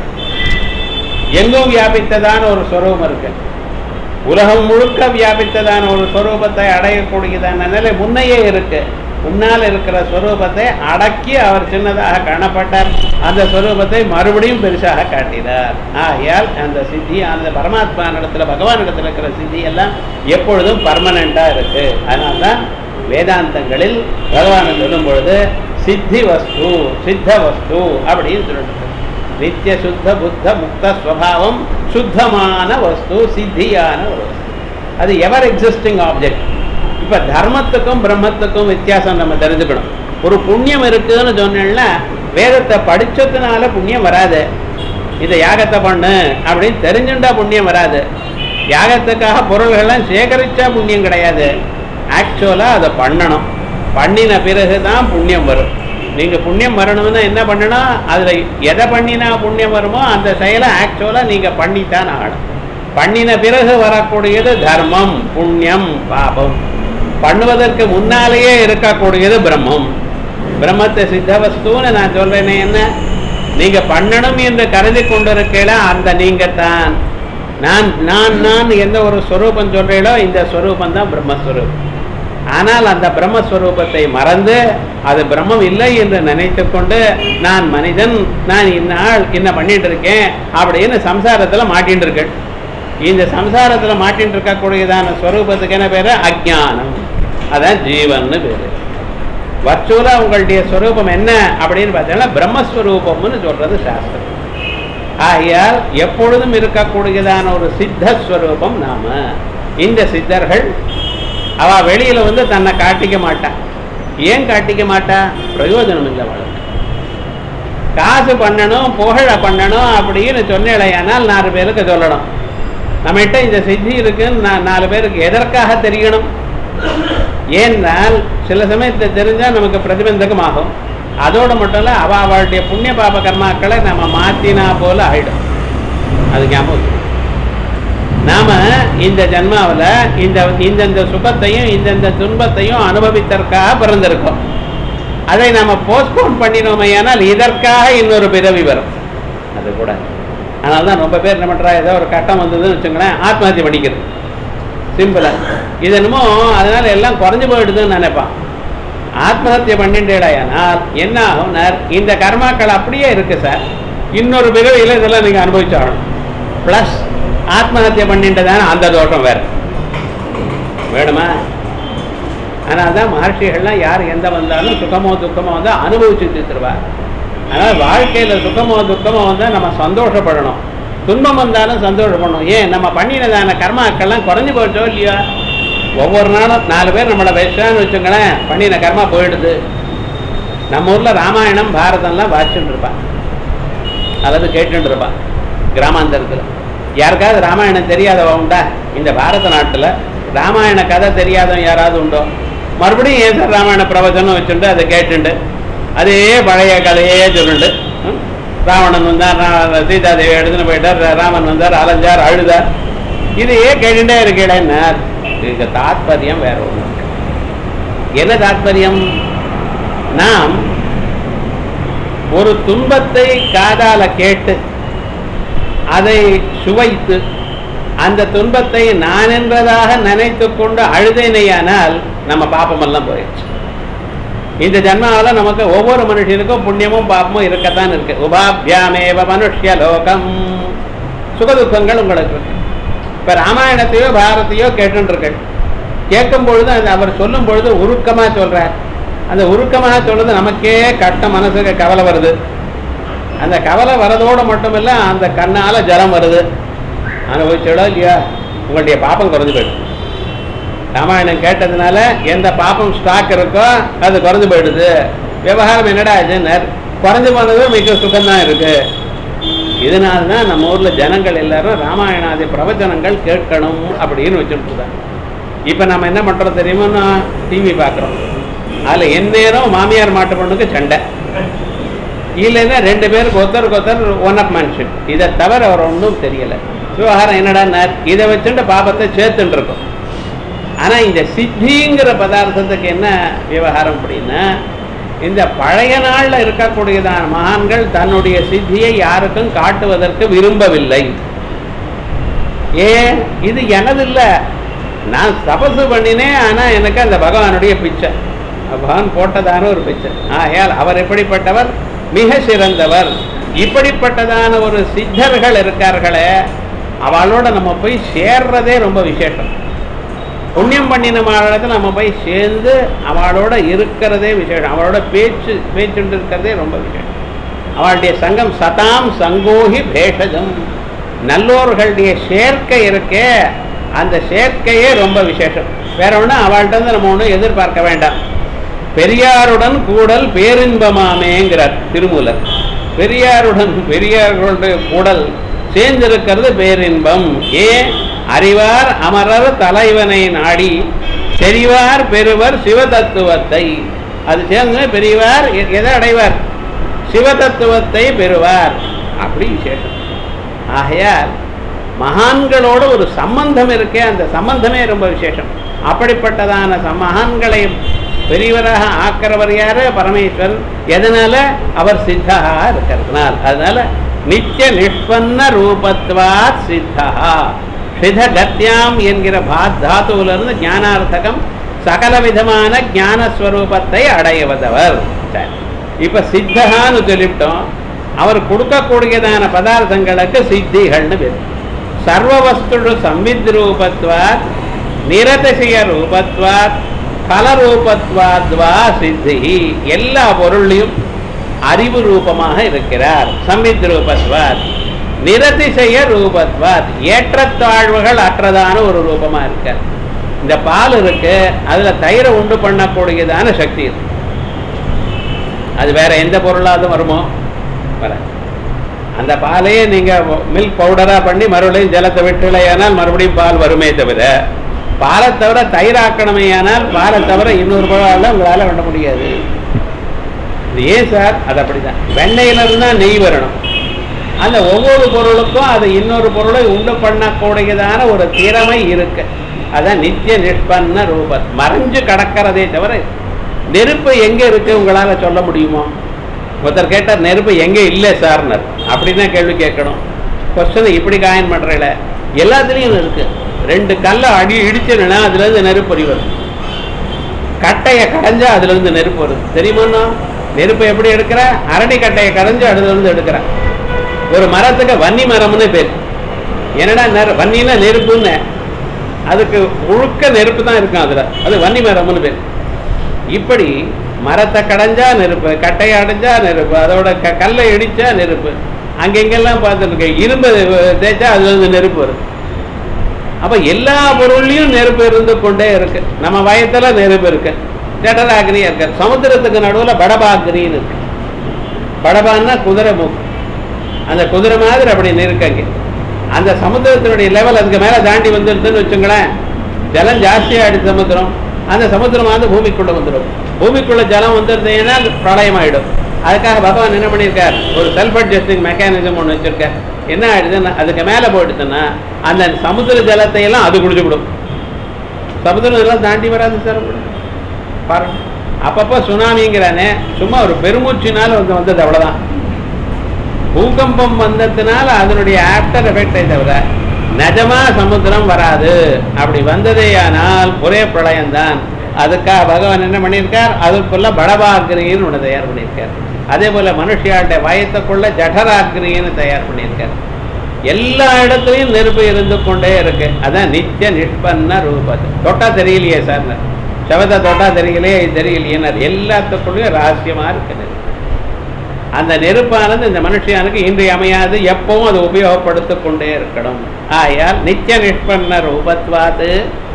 எங்கும் வியாபித்ததான ஒரு ஸ்வரூபம் இருக்கு உலகம் முழுக்க வியாபித்ததான ஒரு ஸ்வரூபத்தை அடையக்கூடியதான நிலை முன்னையே இருக்கு முன்னால் இருக்கிற ஸ்வரூபத்தை அடக்கி அவர் சின்னதாக காணப்பட்டார் அந்த ஸ்வரூபத்தை மறுபடியும் பெருசாக காட்டினார் ஆகையால் அந்த சித்தி அந்த பரமாத்மா இடத்துல பகவான் இடத்துல இருக்கிற சித்தி எல்லாம் எப்பொழுதும் பர்மனண்டா இருக்கு அதனால்தான் வேதாந்தங்களில் பகவான் சொல்லும் பொழுது சித்தி வஸ்து சித்த வஸ்து அப்படின்னு சொல்லிட்டு நித்திய சுத்த புத்த முக்த ஸ்வபாவம் சுத்தமான வஸ்து சித்தியான ஒரு வஸ்து அது எவர் எக்ஸிஸ்டிங் ஆப்ஜெக்ட் இப்ப தர்மத்துக்கும் பிரம்மத்துக்கும் வித்தியாசம் நம்ம தெரிஞ்சுக்கணும் ஒரு புண்ணியம் இருக்குன்னு சொன்னேன்னா வேதத்தை படிச்சதுனால புண்ணியம் வராது இதை யாகத்தை பண்ணு அப்படின்னு தெரிஞ்சுண்டா புண்ணியம் வராது யாகத்துக்காக பொருள்கள்லாம் சேகரிச்சா புண்ணியம் கிடையாது ஆக்சுவலா அதை பண்ணணும் பண்ணின பிறகு தான் புண்ணியம் வரும் நீங்க புண்ணியம் வரணும்னா என்ன பண்ணணும் அதுல எதை பண்ணினா புண்ணியம் வருமோ அந்த செயலை ஆக்சுவலா நீங்க பண்ணித்தான் ஆகணும் பண்ணின பிறகு வரக்கூடியது தர்மம் புண்ணியம் பாபம் பண்ணுவதற்கு முன்னாலேயே இருக்கக்கூடியது பிரம்மம் பிரம்மத்தை சித்தவஸ்துன்னு நான் சொல்றேனே என்ன நீங்க பண்ணணும் என்று கருதி கொண்டிருக்கீங்களா அந்த நீங்க தான் நான் நான் நான் எந்த ஒரு ஸ்வரூபம் சொல்றீங்களோ இந்த ஸ்வரூபம் தான் பிரம்மஸ்வரூபம் ஆனால் அந்த பிரம்மஸ்வரூபத்தை மறந்து அது பிரம்மம் இல்லை என்று நினைத்து கொண்டு நான் மனிதன் நான் இந்நாள் என்ன பண்ணிட்டு இருக்கேன் அப்படின்னு சம்சாரத்துல மாட்டின்னு இருக்கேன் இந்த சம்சாரத்துல மாட்டின்னு இருக்கக்கூடியதான ஸ்வரூபத்துக்கு என்ன பேரு அஜ்ஞானம் அதான் ஜீவன்னு பேரு வர்ச்சுவலா உங்களுடைய ஸ்வரூபம் என்ன அப்படின்னு பார்த்தீங்கன்னா பிரம்மஸ்வரூபம்னு சொல்றது சாஸ்திரம் ஆகையால் எப்பொழுதும் இருக்கக்கூடியதான ஒரு சித்த ஸ்வரூபம் நாம இந்த சித்தர்கள் அவ வெளியில வந்து தன்னை காட்டிக்க மாட்டா ஏன் காட்டிக்க மாட்டா பிரயோஜனம் இல்லை அவளுக்கு காசு பண்ணணும் புகழ பண்ணணும் அப்படின்னு சொன்னேடையானால் நாலு பேருக்கு சொல்லணும் நம்மகிட்ட இந்த சித்தி இருக்குன்னு நான் நாலு பேருக்கு எதற்காக தெரியணும் ஏன்னால் சில சமயத்தை தெரிஞ்சா நமக்கு பிரதிபந்தகம் ஆகும் அதோட மட்டும் இல்ல அவ அவளுடைய புண்ணிய பாப கர்மாக்களை நம்ம மாத்தினா போல ஆயிடும் அது ஞாபகம் வச்சுக்கணும். நாம இந்த ஜன்மாவுல இந்த இந்தந்த சுகத்தையும் இந்தந்த துன்பத்தையும் அனுபவித்தற்காக பிறந்திருக்கோம் அதை நாம போஸ்ட்போன் பண்ணினோமையானால் இதற்காக இன்னொரு பிறவி வரும் அது கூட அதனால தான் ரொம்ப பேர் என்ன பண்றா ஏதோ ஒரு கட்டம் வந்ததுன்னு வச்சுங்களேன் ஆத்மஹத்தியை பண்ணிக்கிறது சிம்பிளா இது என்னமோ அதனால எல்லாம் குறைஞ்சு போயிடுதுன்னு நினைப்பான் ஆத்மஹத்தியை பண்ணிட்டேடாயானால் என்ன ஆகும்னார் இந்த கர்மாக்கள் அப்படியே இருக்கு சார் இன்னொரு பிறவியில இதெல்லாம் நீங்க அனுபவிச்சாகணும் ப்ளஸ் ஆத்மஹத்தியை பண்ணிட்டதான அந்த தோஷம் வேற வேணுமா அதனால தான் மகர்ஷிகள்லாம் யார் எந்த வந்தாலும் சுகமோ துக்கமோ வந்தால் அனுபவிச்சு தீர்த்துருவார் அதனால் வாழ்க்கையில் சுகமோ துக்கமோ வந்தால் நம்ம சந்தோஷப்படணும் துன்பம் வந்தாலும் சந்தோஷப்படணும் ஏன் நம்ம பண்ணினதான கர்மாக்கள்லாம் குறைஞ்சு போச்சோ இல்லையா ஒவ்வொரு நாளும் நாலு பேர் நம்மளை பேசுறான்னு வச்சுங்களேன் பண்ணின கர்மா போயிடுது நம்ம ஊரில் ராமாயணம் பாரதம்லாம் வாசிச்சுட்டு இருப்பான் அல்லது கேட்டுட்டு இருப்பான் கிராமாந்தரத்தில் யாருக்காவது ராமாயணம் தெரியாதவ உண்டா இந்த பாரத நாட்டுல ராமாயண கதை தெரியாதவன் யாராவது உண்டோ மறுபடியும் ஏன் சார் ராமாயண பிரவச்சனம் வச்சுண்டு அதை கேட்டுண்டு அதே பழைய கதையே சொல்லுண்டு ம்? ராவணன் வந்தார் ரா- சீதாதேவி எடுத்துன்னு போயிட்டார் ரா- ராமன் வந்தார் அலைஞ்சார் அழுதார் இதையே கேட்டுட்டே இருக்கேன்னா இதுக்கு தாத்பரியம் வேற ஒண்ணு இருக்கு. என்ன தாத்பரியம் நாம் ஒரு துன்பத்தை காதால கேட்டு அதை சுவைத்து அந்த துன்பத்தை நான் என்பதாக நினைத்து கொண்டு அழுதேனையானால் நம்ம பாப்பமெல்லாம் போயிடுச்சு இந்த ஜன்மாவில் நமக்கு ஒவ்வொரு மனுஷனுக்கும் புண்ணியமும் பாப்பமும் இருக்கத்தான் இருக்கு உபாபியாமேவ மனுஷ்ய லோகம் சுகதுக்கங்கள் உங்களுக்கு இருக்கு இப்ப ராமாயணத்தையோ பாரதியோ கேட்டுருக்கள் கேட்கும் பொழுது அந்த அவர் சொல்லும் பொழுது உருக்கமா சொல்றார் அந்த உருக்கமாக சொல்றது நமக்கே கட்ட மனசுக்கு கவலை வருது அந்த கவலை வரதோடு மட்டுமில்ல அந்த கண்ணால ஜலம் வருது அனுபவிச்சோடோ இல்லையா உங்களுடைய பாப்பம் குறைஞ்சு போயிடும் ராமாயணம் கேட்டதுனால எந்த பாப்பம் ஸ்டாக் இருக்கோ அது குறைஞ்சு போயிடுது விவகாரம் என்னடா ஆச்சுன்னார் குறைஞ்சு போனது மிக சுகம்தான் இருக்கு இதனால தான் நம்ம ஊர்ல ஜனங்கள் எல்லாரும் ராமாயணாதி பிரவச்சனங்கள் கேட்கணும் அப்படின்னு வச்சுட்டு இருக்காங்க இப்ப நம்ம என்ன பண்றோம் தெரியுமா டிவி பார்க்குறோம் அதுல எந்நேரம் மாமியார் மாட்டு பொண்ணுக்கு சண்டை இல்லைன்னா ரெண்டு பேருக்கு ஒருத்தருக்கு ஒருத்தர் ஒன் அப் மேன்ஷிப் இதை தவிர அவர் ஒன்றும் தெரியல விவகாரம் என்னடா இதை வச்சுட்டு பாபத்தை சேர்த்துட்டு இருக்கோம் ஆனா இந்த சித்திங்கிற பதார்த்தத்துக்கு என்ன விவகாரம் அப்படின்னா இந்த பழைய நாள்ல இருக்கக்கூடியதான மகான்கள் தன்னுடைய சித்தியை யாருக்கும் காட்டுவதற்கு விரும்பவில்லை ஏன் இது எனது இல்ல நான் தபசு பண்ணினேன் ஆனா எனக்கு அந்த பகவானுடைய பிச்சை பகவான் போட்டதான ஒரு பிச்சை ஆகையால் அவர் எப்படிப்பட்டவர் மிக சிறந்தவர் இப்படிப்பட்டதான ஒரு சித்தர்கள் இருக்கார்களே அவளோட நம்ம போய் சேர்றதே ரொம்ப விசேஷம் புண்ணியம் பண்ணின மாநிலத்தில் நம்ம போய் சேர்ந்து அவளோட இருக்கிறதே விசேஷம் அவளோட பேச்சு பேச்சுட்டு இருக்கிறதே ரொம்ப விசேஷம் அவளுடைய சங்கம் சதாம் சங்கோஹி பேஷஜம் நல்லோர்களுடைய சேர்க்கை இருக்கே அந்த சேர்க்கையே ரொம்ப விசேஷம் வேற ஒன்றும் அவள்கிட்ட இருந்து நம்ம ஒன்றும் எதிர்பார்க்க வேண்டாம் பெரியாருடன் கூடல் பேரின்பமாமேங்கிறார் திருமூலர் பெரியாருடன் பெரியார்களுடைய கூடல் சேர்ந்திருக்கிறது பேரின்பம் ஏன் அறிவார் அமரர் தலைவனை நாடி செறிவார் பெறுவர் சிவதத்துவத்தை அது சேர்ந்து பெரியவார் எ- எதை அடைவார் சிவதத்துவத்தை பெறுவார் அப்படி விசேஷம் ஆகையால் மகான்களோடு ஒரு சம்பந்தம் இருக்கே அந்த சம்பந்தமே ரொம்ப விசேஷம் அப்படிப்பட்டதான ச- மகான்களை பெரியவராக ஆக்கிறவர் யாரு பரமேஸ்வரன் எதனால அவர் சித்தகா இருக்கிறதுனால் அதனால நித்திய நிஷ்பன்ன ரூபத்வாத் சித்தா சித கத்தியாம் என்கிற பாத் தாத்துவிலிருந்து ஞானார்த்தகம் சகல விதமான ஞானஸ்வரூபத்தை அடைவதவர் சரி இப்ப சித்தகான்னு சொல்லிவிட்டோம் அவர் கொடுக்கக்கூடியதான பதார்த்தங்களுக்கு சித்திகள்னு பேர் சர்வவஸ்து சம்வித் ரூபத்வாத் நிரதிசய ரூபத்வாத் பலரூபத்வாத்வா சித்தி எல்லா பொருளையும் அறிவு ரூபமாக இருக்கிறார் சம்வித் ரூபத்வாத் நிரதிசய ரூபத்வாத் ஏற்றத்தாழ்வுகள் அற்றதான ஒரு ரூபமா இருக்கார் இந்த பால் இருக்கு அதுல தயிரை உண்டு பண்ணக்கூடியதான சக்தி இருக்கு அது வேற எந்த பொருளாவது வருமோ வராது அந்த பாலையே நீங்க மில்க் பவுடரா பண்ணி மறுபடியும் ஜலத்தை விட்டுலையானால் மறுபடியும் பால் வருமே தவிர பாலை தவிர தயிராக்கணுமே ஆனால் பாலை தவிர இன்னொரு பொருளால உங்களால பண்ண முடியாது இது ஏன் சார் அது அப்படிதான் வெண்ணெயில இருந்தா நெய் வரணும் அந்த ஒவ்வொரு பொருளுக்கும் அது இன்னொரு பொருளை உண்டு பண்ணக்கூடியதான ஒரு திறமை இருக்கு அதான் நித்திய நிஷ்பன்ன ரூபம் மறைஞ்சு கடக்கிறதே தவிர நெருப்பு எங்க இருக்கு உங்களால சொல்ல முடியுமோ ஒருத்தர் கேட்டார் நெருப்பு எங்க இல்லை சார்னர் அப்படின்னா கேள்வி கேட்கணும் கொஸ்டினை இப்படி காயின் பண்றீல எல்லாத்துலேயும் இருக்கு ரெண்டு கல்லை அடி இடிச்சுனா அதுல இருந்து நெருப்பு அறி வரும் கட்டையை கடைஞ்சா அதுல இருந்து நெருப்பு வருது தெரியுமா நெருப்பை எப்படி எடுக்கிற அரடி கட்டையை கடைஞ்சு அதுல இருந்து எடுக்கிற ஒரு மரத்துக்கு வன்னி மரம்னு பேர் என்னடா நெரு வன்னின்னா நெருப்புன்னு அதுக்கு முழுக்க நெருப்பு தான் இருக்கும் அதுல அது வன்னி மரம்னு பேர் இப்படி மரத்தை கடைஞ்சா நெருப்பு கட்டையை அடைஞ்சா நெருப்பு அதோட க கல்லை இடிச்சா நெருப்பு அங்கெங்கெல்லாம் பார்த்துருக்கு இரும்பு தேய்ச்சா அதுல இருந்து நெருப்பு வருது அப்ப எல்லா பொருள்லையும் நெருப்பு இருந்து கொண்டே இருக்கு நம்ம வயத்துல நெருப்பு இருக்கு ஜடராகினி இருக்கு சமுத்திரத்துக்கு நடுவுல படபாகிரின்னு இருக்கு படபான்னா குதிரை மூக்கு அந்த குதிரை மாதிரி அப்படி நெருக்கங்க அந்த சமுத்திரத்தினுடைய லெவல் அதுக்கு மேல தாண்டி வந்துருதுன்னு வச்சுங்களேன் ஜலம் ஜாஸ்தியாயிடுது சமுத்திரம் அந்த சமுத்திரம் வந்து பூமிக்குள்ள வந்துடும் பூமிக்குள்ள ஜலம் வந்துருந்தீங்கன்னா அது பிரளயம் ஆயிடும் அதுக்காக பகவான் என்ன பண்ணியிருக்கார் ஒரு செல்ஃப் அட்ஜஸ்டிங் மெக்கானிசம் ஒன்று வச்சிருக்கார் என்ன ஆயிடுதுன்னா அதுக்கு மேல போயிடுதுன்னா அந்த சமுத்திர ஜலத்தை எல்லாம் அது குடிச்சு விடும் சமுத்திரம் எல்லாம் தாண்டி வராது சார் உங்களுக்கு. பாருங்க அப்பப்போ சுனாமிங்கிறானே சும்மா ஒரு பெருமூச்சினால வந்து வந்தது அவ்வளவுதான் பூகம்பம் வந்ததுனால அதனுடைய ஆஃப்டர் எஃபெக்டை தவிர நிஜமா சமுத்திரம் வராது அப்படி வந்ததேயானால் ஒரே பிரளயம்தான் அதுக்காக பகவான் என்ன பண்ணியிருக்கார் அதுக்குள்ள படபாகிரின்னு ஒன்று தயார் பண்ணியிருக்கார் அதே போல மனுஷியாட்ட வயத்துக்குள்ள ஜடராகிரின்னு தயார் பண்ணியிருக்கார் எல்லா இடத்துலையும் நெருப்பு இருந்து கொண்டே இருக்கு அதான் நித்திய நிஷ்பன்ன ரூபது தொட்டா தெரியலையே சார் சவத்தை தொட்டா தெரியலையே இது தெரியலையேன்னு எல்லாத்துக்குள்ளேயும் ரகசியமா இருக்கு நெருப்பு. அந்த நெருப்பானது இந்த மனுஷியானுக்கு இன்றியமையாது எப்பவும் அதை உபயோகப்படுத்திக் கொண்டே இருக்கணும் ஆயால் நித்திய நிஷ்பன்ன ரூபத்வாது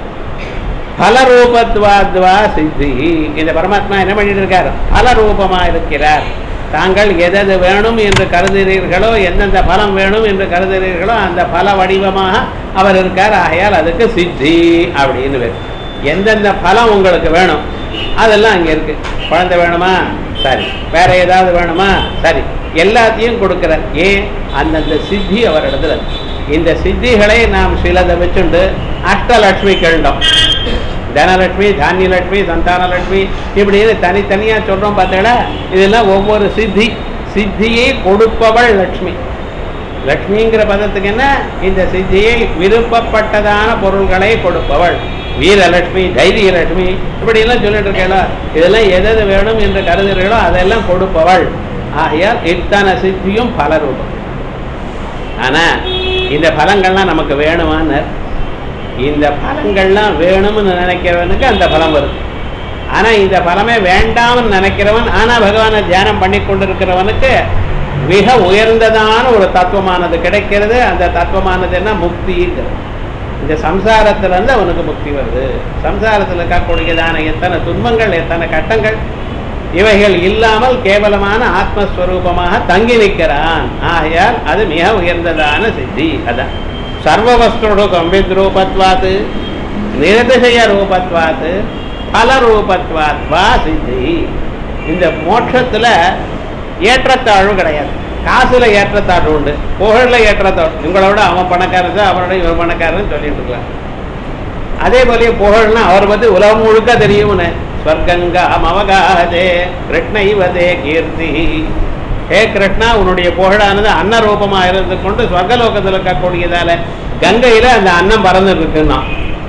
பலரூபத்வாத்வா சித்தி இந்த பரமாத்மா என்ன பண்ணிட்டு இருக்கார் பலரூபமா இருக்கிறார் தாங்கள் எதது வேணும் என்று கருதுகிறீர்களோ எந்தெந்த பலம் வேணும் என்று கருதுகிறீர்களோ அந்த பல வடிவமாக அவர் இருக்கார் ஆகையால் அதுக்கு சித்தி அப்படின்னு பேர் எந்தெந்த பலம் உங்களுக்கு வேணும் அதெல்லாம் அங்கே இருக்கு குழந்தை வேணுமா சரி வேற ஏதாவது வேணுமா சரி எல்லாத்தையும் கொடுக்கிறார் ஏன் அந்தந்த சித்தி அவரிடத்துல இருக்கு. இந்த சித்திகளை நாம் சிலதை வச்சுண்டு அஷ்டலட்சுமி கேண்டோம் தனலட்சுமி தானியலட்சுமி சந்தானலட்சுமி இப்படின்னு தனித்தனியா சொல்றோம் பார்த்தீங்களா இதெல்லாம் ஒவ்வொரு சித்தி சித்தியை கொடுப்பவள் லட்சுமி லக்ஷ்மிங்கிற பதத்துக்கு என்ன இந்த சித்தியை விருப்பப்பட்டதான பொருள்களை கொடுப்பவள் வீரலட்சுமி தைரியலட்சுமி இப்படி எல்லாம் சொல்லிட்டு இருக்கேளா இதெல்லாம் எது எது வேணும் என்று கருதுகிறீர்களோ அதெல்லாம் கொடுப்பவள் ஆகையால் இத்தனை சித்தியும் பல ரூபம் ஆனா இந்த பலங்கள்லாம் நமக்கு வேணுமான்னு இந்த பலங்கள்லாம் வேணும்னு நினைக்கிறவனுக்கு அந்த பலம் வருது ஆனா இந்த பலமே வேண்டாம்னு நினைக்கிறவன் ஆனா பகவானை தியானம் பண்ணி கொண்டிருக்கிறவனுக்கு மிக உயர்ந்ததான ஒரு தத்துவமானது கிடைக்கிறது அந்த தத்துவமானது என்ன முக்திங்கிறது இந்த சம்சாரத்துல இருந்து அவனுக்கு முக்தி வருது சம்சாரத்தில் இருக்கக்கூடியதான எத்தனை துன்பங்கள் எத்தனை கட்டங்கள் இவைகள் இல்லாமல் கேவலமான ஆத்மஸ்வரூபமாக தங்கி நிற்கிறான் ஆகையால் அது மிக உயர்ந்ததான சித்தி அதான் சர்வவஸ்து கம்பித் ரூபத்வாத்து நிரதிசய ரூபத்வாத்து பல ரூபத்வாத் வா சித்தி இந்த மோட்சத்துல ஏற்றத்தாழ்வு கிடையாது காசுல ஏற்றத்தாழ்வு உண்டு புகழ்ல ஏற்றத்தாழ்வு உங்களை விட அவன் பணக்காரன் சார் அவனோட இவன் பணக்காரன் சொல்லிட்டு இருக்கலாம் அதே போலயே புகழ்னா அவர் பத்தி உலகம் முழுக்க தெரியும்னு ஸ்வர்கங்கா அவகாதே கிருஷ்ணைவதே கீர்த்தி ஹே கிருஷ்ணா உன்னுடைய புகழானது அன்ன ரூபமா இருந்து கொண்டு ஸ்வர்கலோகத்தில் இருக்கக்கூடியதால கங்கையில அந்த அன்னம் பறந்துட்டு இருக்குன்னா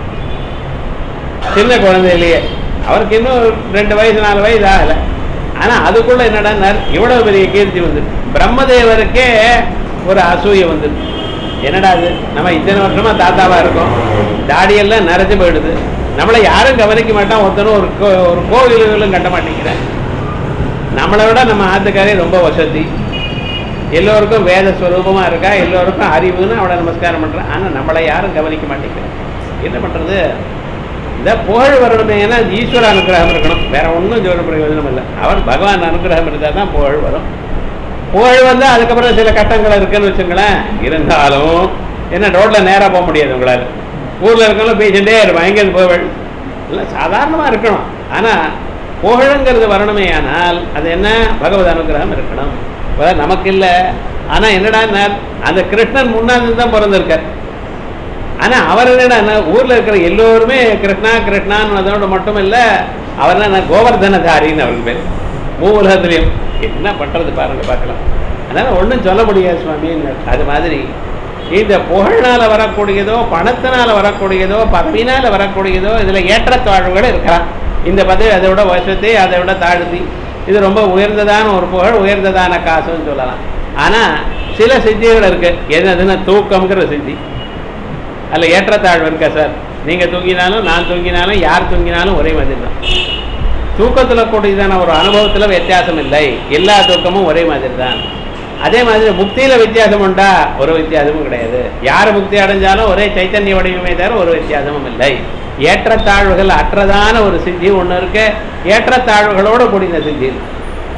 சின்ன குழந்தையிலேயே அவருக்கு இன்னும் ரெண்டு வயசு நாலு வயசு ஆகல ஆனா அதுக்குள்ள என்னடா இவ்வளவு பெரிய கீர்த்தி வந்து பிரம்மதேவருக்கே ஒரு அசூய வந்து என்னடா அது நம்ம இத்தனை வருஷமா தாத்தாவா இருக்கோம் தாடியெல்லாம் நிறைஞ்சு போயிடுது நம்மளை யாரும் கவனிக்க மாட்டான் ஒருத்தரும் ஒரு கோ ஒரு கோவில்களும் கட்ட மாட்டேங்கிறேன் நம்மளை விட நம்ம ஆத்துக்காரே ரொம்ப வசதி எல்லோருக்கும் வேத ஸ்வரூபமா இருக்கா எல்லோருக்கும் அறிவுன்னு அவளை நமஸ்காரம் பண்றான் ஆனா நம்மளை யாரும் கவனிக்க மாட்டேங்கிறேன் என்ன பண்றது இந்த புகழ் வரணுமே ஏன்னா ஈஸ்வர அனுகிரகம் இருக்கணும் வேற ஒன்றும் சொல்ல பிரயோஜனம் இல்லை அவர் பகவான் அனுகிரகம் இருந்தால் தான் புகழ் வரும் புகழ் வந்து அதுக்கப்புறம் சில கட்டங்கள் இருக்குன்னு வச்சுங்களேன் இருந்தாலும் என்ன ரோட்ல நேரா போக முடியாது உங்களால ஊர்ல இருக்கவங்களும் பேசிட்டே இருப்பான் எங்கேருந்து புகழ் இல்லை சாதாரணமா இருக்கணும் ஆனா புகழுங்கிறது வரணுமே ஆனால் அது என்ன பகவத் அனுகிரகம் இருக்கணும் இப்ப நமக்கு இல்லை ஆனா என்னடா அந்த கிருஷ்ணன் முன்னாடி தான் பிறந்திருக்கார் ஆனா அவர் என்னடா ஊர்ல இருக்கிற எல்லோருமே கிருஷ்ணா கிருஷ்ணான்னு அதோட மட்டும் இல்ல அவர் என்ன கோவர்தனதாரின்னு அவருக்கு பேர் மூலகத்திலையும் என்ன பண்றது பாருங்க பார்க்கலாம் அதனால ஒண்ணும் சொல்ல முடியாது சுவாமின்னு அது மாதிரி இந்த புகழ்னால வரக்கூடியதோ பணத்தினால வரக்கூடியதோ பதவினால வரக்கூடியதோ இதுல ஏற்றத்தாழ்வுகள் இருக்கலாம் இந்த பதவி அதை விட வருஷத்தை அதை விட தாழ்த்தி இது ரொம்ப உயர்ந்ததான ஒரு புகழ் உயர்ந்ததான காசுன்னு சொல்லலாம் ஆனா சில சித்திகள் இருக்கு என்னதுன்னா தூக்கம்ங்கிற சித்தி அதில் ஏற்றத்தாழ்வு இருக்கா சார் நீங்கள் தூங்கினாலும் நான் தூங்கினாலும் யார் தூங்கினாலும் ஒரே மாதிரி தான் தூக்கத்தில் கூடியதான ஒரு அனுபவத்தில் வித்தியாசம் இல்லை எல்லா தூக்கமும் ஒரே மாதிரி தான் அதே மாதிரி முக்தியில் வித்தியாசம் உண்டா ஒரு வித்தியாசமும் கிடையாது யார் முக்தி அடைஞ்சாலும் ஒரே சைத்தன்ய வடிவமே தவிர ஒரு வித்தியாசமும் இல்லை ஏற்றத்தாழ்வுகள் அற்றதான ஒரு சித்தி ஒன்று இருக்கு ஏற்றத்தாழ்வுகளோடு கூடிய சித்தி இருக்கு.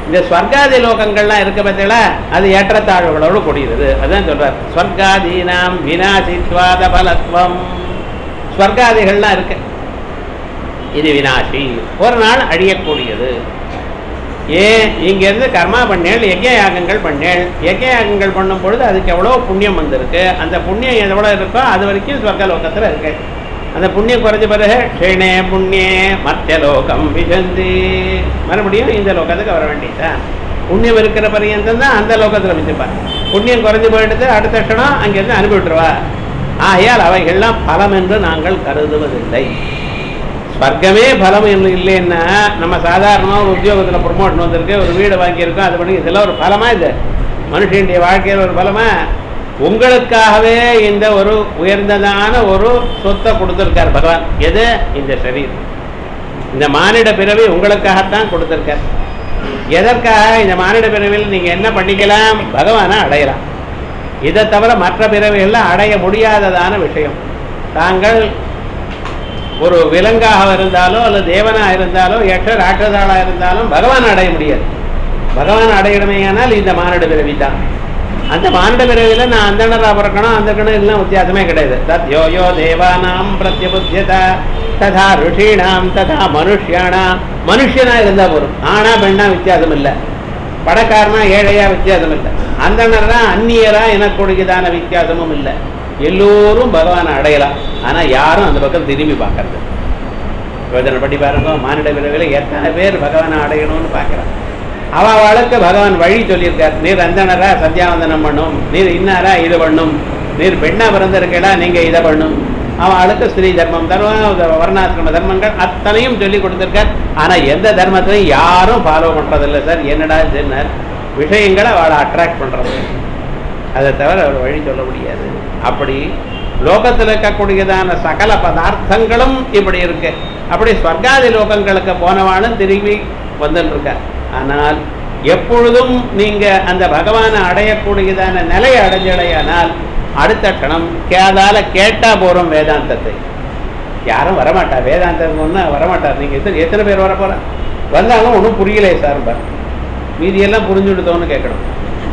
இந்த ஸ்வர்காதி லோகங்கள்லாம் இருக்க பத்தில அது ஏற்றத்தாழ்வுகளோடு கூடியது அதான் சொல்றார் ஸ்வர்காதீனாம் வினாசித்வாத பலத்வம் ஸ்வர்காதிகள்லாம் இருக்கு இது வினாசி ஒரு நாள் அழியக்கூடியது ஏன் இங்கேருந்து கர்மா பண்ணேள் யஜ்ய யாகங்கள் பண்ணேள் யஜ்ய யாகங்கள் பண்ணும் பொழுது அதுக்கு எவ்வளோ புண்ணியம் வந்திருக்கு அந்த புண்ணியம் எவ்வளோ இருக்கோ அது வரைக்கும் ஸ்வர்கலோகத்தில் இருக்கு அந்த புண்ணியம் குறைஞ்ச பிறகு க்ஷேணே புண்ணியே மத்திய லோகம் விசந்தி மறுபடியும் இந்த லோகத்துக்கு வர வேண்டியதுதான் புண்ணியம் இருக்கிற பரியந்தம் தான் அந்த லோகத்தில் வச்சுப்பார் புண்ணியம் குறைஞ்சு போயிடுது அடுத்த க்ஷணம் அங்கேருந்து அனுப்பிவிட்டுருவா ஆகையால் அவைகள்லாம் பலம் என்று நாங்கள் கருதுவதில்லை ஸ்வர்க்கமே பலம் இல்லை இல்லைன்னா நம்ம சாதாரணமாக ஒரு உத்தியோகத்தில் ப்ரொமோஷன் வந்திருக்கு ஒரு வீடு வாங்கியிருக்கோம் அது பண்ணி இதெல்லாம் ஒரு பலமா இது மனுஷனுடைய வாழ்க்கையில் ஒரு பலமா உங்களுக்காகவே இந்த ஒரு உயர்ந்ததான ஒரு சொத்தை கொடுத்துருக்கார் பகவான் எது இந்த சரீரம் இந்த மானிட பிறவி உங்களுக்காகத்தான் கொடுத்துருக்கார் எதற்காக இந்த மானிட பிறவியில் நீங்கள் என்ன பண்ணிக்கலாம் பகவானை அடையலாம் இதை தவிர மற்ற பிறவிகளில் அடைய முடியாததான விஷயம் தாங்கள் ஒரு விலங்காக இருந்தாலோ அல்லது தேவனா இருந்தாலோ எட்ட ராட்சதாளா இருந்தாலும் பகவான் அடைய முடியாது பகவான் அடையணுமேயானால் இந்த மானிட பிறவி தான் அந்த மானிட பிறவியில நான் அந்தணரா பிறக்கணும் அந்த கணம் எல்லாம் வித்தியாசமே கிடையாது தத் யோ யோ தேவானாம் பிரத்யபுத்தியதா ததா ருஷீணாம் ததா மனுஷியானாம் மனுஷனா இருந்தா போதும் ஆனா பெண்ணா வித்தியாசம் இல்லை பணக்காரனா ஏழையா வித்தியாசம் இல்லை அந்தணரா அந்நியரா எனக்கூடியதான வித்தியாசமும் இல்லை எல்லோரும் பகவானை அடையலாம் ஆனா யாரும் அந்த பக்கம் திரும்பி பார்க்கறது யோஜனை பண்ணி பாருங்க மானிட விரைவில் எத்தனை பேர் பகவானை அடையணும்னு பார்க்குறான் அவ அவளுக்கு பகவான் வழி சொல்லியிருக்கார் நீர் அந்தனரா சந்தியாவந்தனம் பண்ணும் நீர் இன்னாரா இது பண்ணும் நீர் பெண்ணா பிறந்திருக்கடா நீங்க இதை பண்ணும் அவன் ஆளுக்கு ஸ்ரீ தர்மம் தர்மம் வர்ணாசிரம தர்மங்கள் அத்தனையும் சொல்லி கொடுத்துருக்கார் ஆனா எந்த தர்மத்தையும் யாரும் ஃபாலோ பண்றதில்லை சார் என்னடா இதுன்னு விஷயங்களை அவளை அட்ராக்ட் பண்றது அதை தவிர அவர் வழி சொல்ல முடியாது அப்படி லோகத்தில் இருக்கக்கூடியதான சகல பதார்த்தங்களும் இப்படி இருக்கு அப்படி ஸ்வர்காதி லோகங்களுக்கு போனவாளும் திரும்பி வந்துட்டு இருக்கார் ஆனால் எப்பொழுதும் நீங்க அந்த பகவானை அடையக்கூடியதான நிலையை அடைஞ்சடையானால் அடுத்த கணம் கேதால கேட்டா போறோம் வேதாந்தத்தை யாரும் வரமாட்டா வேதாந்தம் ஒன்று வரமாட்டார் நீங்க எத்தனை எத்தனை பேர் வர போற வந்தாலும் ஒன்றும் புரியலை சார் மீதியெல்லாம் புரிஞ்சுடுதோன்னு கேட்கணும்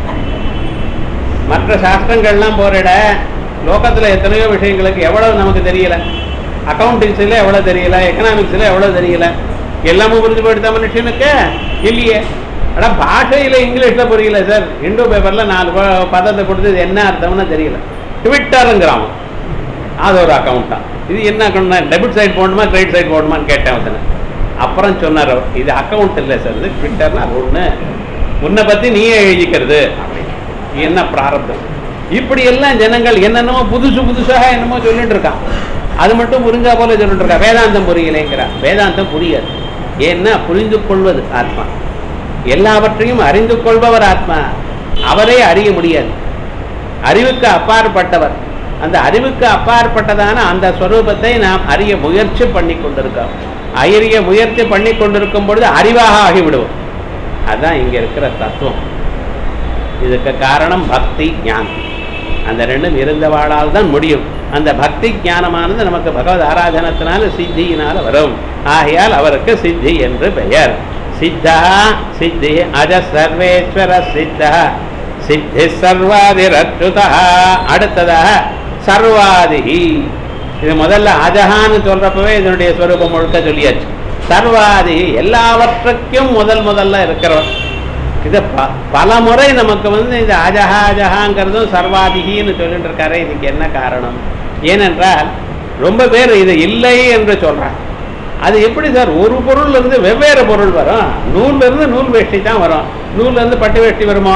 மற்ற சாஸ்திரங்கள்லாம் போரிட லோகத்தில் எத்தனையோ விஷயங்களுக்கு எவ்வளவு நமக்கு தெரியல அக்கௌண்டிங்ஸில் எவ்வளோ தெரியல எக்கனாமிக்ஸில் எவ்வளோ தெரியல எல்லாமும் புரிஞ்சு போயிடுதா மனுஷனுக்கு இல்லையே ஆனால் பாஷையில் இங்கிலீஷில் புரியல சார் இண்டோ பேப்பரில் நாலு ப- பதத்தை கொடுத்து இது என்ன அர்த்தம்னு தெரியல ட்விட்டருங்கிறான் அது ஒரு அக்கௌண்ட் தான் இது என்ன அக்கௌண்ட் டெபிட் சைட் போடணுமா கிரெடிட் சைட் போடணுமான்னு கேட்டேன் ஒருத்தனை அப்புறம் சொன்னார் அவர் இது அக்கௌண்ட் இல்லை சார் இது ட்விட்டர்னா அது ஒன்று உன்னை பற்றி நீயே எழுதிக்கிறது அப்படின்னு இது என்ன பிராரப்தம் இப்படி எல்லாம் ஜனங்கள் என்னென்னமோ புதுசு புதுசாக என்னமோ சொல்லிட்டு இருக்கான் அது மட்டும் புரிஞ்சா போல சொல்லிட்டு இருக்கா வேதாந்தம் புரியலைங்கிறான் வேதாந்தம் புரியாது ஏன்னா புரிந்து கொள்வது ஆத்மா எல்லாவற்றையும் அறிந்து கொள்பவர் ஆத்மா அவரே அறிய முடியாது அறிவுக்கு அப்பாற்பட்டவர் அந்த அறிவுக்கு அப்பாற்பட்டதான அந்த ஸ்வரூபத்தை நாம் அறிய முயற்சி பண்ணி கொண்டிருக்கோம் அறிய முயற்சி பண்ணி கொண்டிருக்கும் பொழுது அறிவாக ஆகிவிடுவோம் அதுதான் இங்க இருக்கிற தத்துவம் இதுக்கு காரணம் பக்தி ஞானம் அந்த ரெண்டும் இருந்தவாளால் தான் முடியும் அந்த பக்தி ஞானமானது நமக்கு பகவத் ஆராதனத்தினால சித்தியினால வரும் ஆகையால் அவருக்கு சித்தி என்று பெயர் சித்தா சித்தி அஜ சர்வேஸ்வர சித்தா சித்தி சர்வாதிரச்சுதா அடுத்ததாக சர்வாதிகி இது முதல்ல அஜஹான்னு சொல்றப்பவே இதனுடைய ஸ்வரூபம் முழுக்க சொல்லியாச்சு சர்வாதிகி எல்லாவற்றுக்கும் முதல் முதல்ல இருக்கிறவன் இது ப பல முறை நமக்கு வந்து இந்த அஜஹா அஜஹாங்கிறதும் சர்வாதிகின்னு சொல்லிட்டு இருக்காரு இதுக்கு என்ன காரணம் ஏனென்றால் ரொம்ப பேர் இது இல்லை என்று சொல்றாங்க அது எப்படி சார் ஒரு பொருள்ல இருந்து வெவ்வேறு பொருள் வரும் நூல்ல இருந்து நூல் வேஷ்டி தான் வரும் நூல்ல இருந்து பட்டு வேஷ்டி வருமோ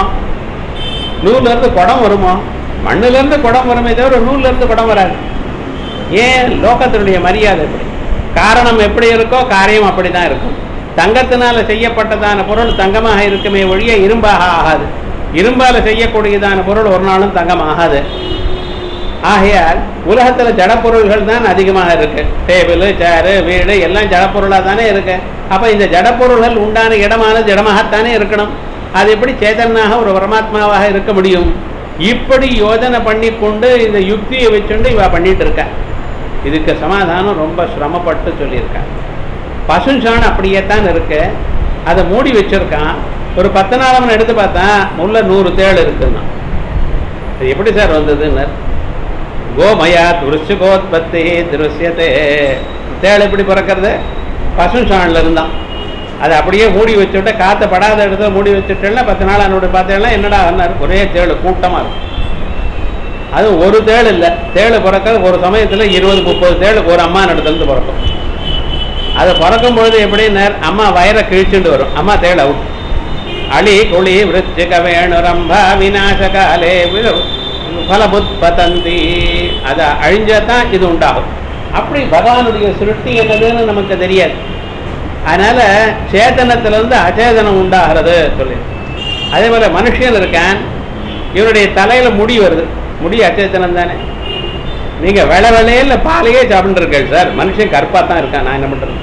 நூல்ல இருந்து குடம் வருமோ மண்ணுல இருந்து குடம் வருமே தவிர நூல்ல இருந்து குடம் வராது ஏன் லோகத்தினுடைய மரியாதை எப்படி காரணம் எப்படி இருக்கோ காரியம் அப்படிதான் இருக்கும் தங்கத்தினால செய்யப்பட்டதான பொருள் தங்கமாக இருக்குமே ஒழிய இரும்பாக ஆகாது இரும்பால செய்யக்கூடியதான பொருள் ஒரு நாளும் தங்கம் ஆகாது ஆகையால் உலகத்துல ஜடப்பொருள்கள் தான் அதிகமாக இருக்கு டேபிள் சேரு வீடு எல்லாம் ஜடப்பொருளாக தானே இருக்கு அப்ப இந்த ஜடப்பொருள்கள் உண்டான இடமானது ஜடமாகத்தானே இருக்கணும் அது எப்படி சேதனாக ஒரு பரமாத்மாவாக இருக்க முடியும் இப்படி யோஜனை பண்ணி கொண்டு இந்த யுக்தியை வச்சுண்டு இவ பண்ணிட்டு இருக்கா இதுக்கு சமாதானம் ரொம்ப சிரமப்பட்டு சொல்லியிருக்கா பசுஞ்சாணம் அப்படியே தான் இருக்கு அதை மூடி வச்சிருக்கான் ஒரு பத்து நாளவன் எடுத்து பார்த்தா உள்ள நூறு தேள் இருக்குன்னா இது எப்படி சார் வந்ததுன்னு கோமயா துருஷுகோத்பத்தி திருஷ்யத்தே தேள் எப்படி பிறக்கிறது பசு சாணில் இருந்தான் அதை அப்படியே மூடி வச்சுட்டு காற்று படாத இடத்துல மூடி வச்சுட்டேன்னா பத்து நாள் அதனுடைய பார்த்தேன்னா என்னடா ஆனாரு? ஒரே தேள் கூட்டமாக இருக்கும் அது ஒரு தேள் இல்லை தேள் பிறக்கிறது ஒரு சமயத்தில் இருபது முப்பது தேள் ஒரு அம்மா இடத்துலேருந்து பிறக்கும் அது பிறக்கும் பொழுது எப்படின்னு அம்மா வயரை கிழிச்சுட்டு வரும் அம்மா தேள் அவுட் அழி குழி விருச்சிக வேணுரம்பா விநாசகாலே பலபுத்பதந்தி அதை அழிஞ்சாதான் இது உண்டாகும் அப்படி பகவானுடைய சிருஷ்டி என்னதுன்னு நமக்கு தெரியாது அதனால சேதனத்திலிருந்து அச்சேதனம் உண்டாகிறது சொல்லி அதே போல மனுஷன் இருக்கான் இவனுடைய தலையில முடி வருது முடி அச்சேதனம் தானே நீங்க வெள வெளையில பாலையே சாப்பிட்டு இருக்கேன் சார் மனுஷன் கருப்பா தான் இருக்கான் நான் என்ன பண்றது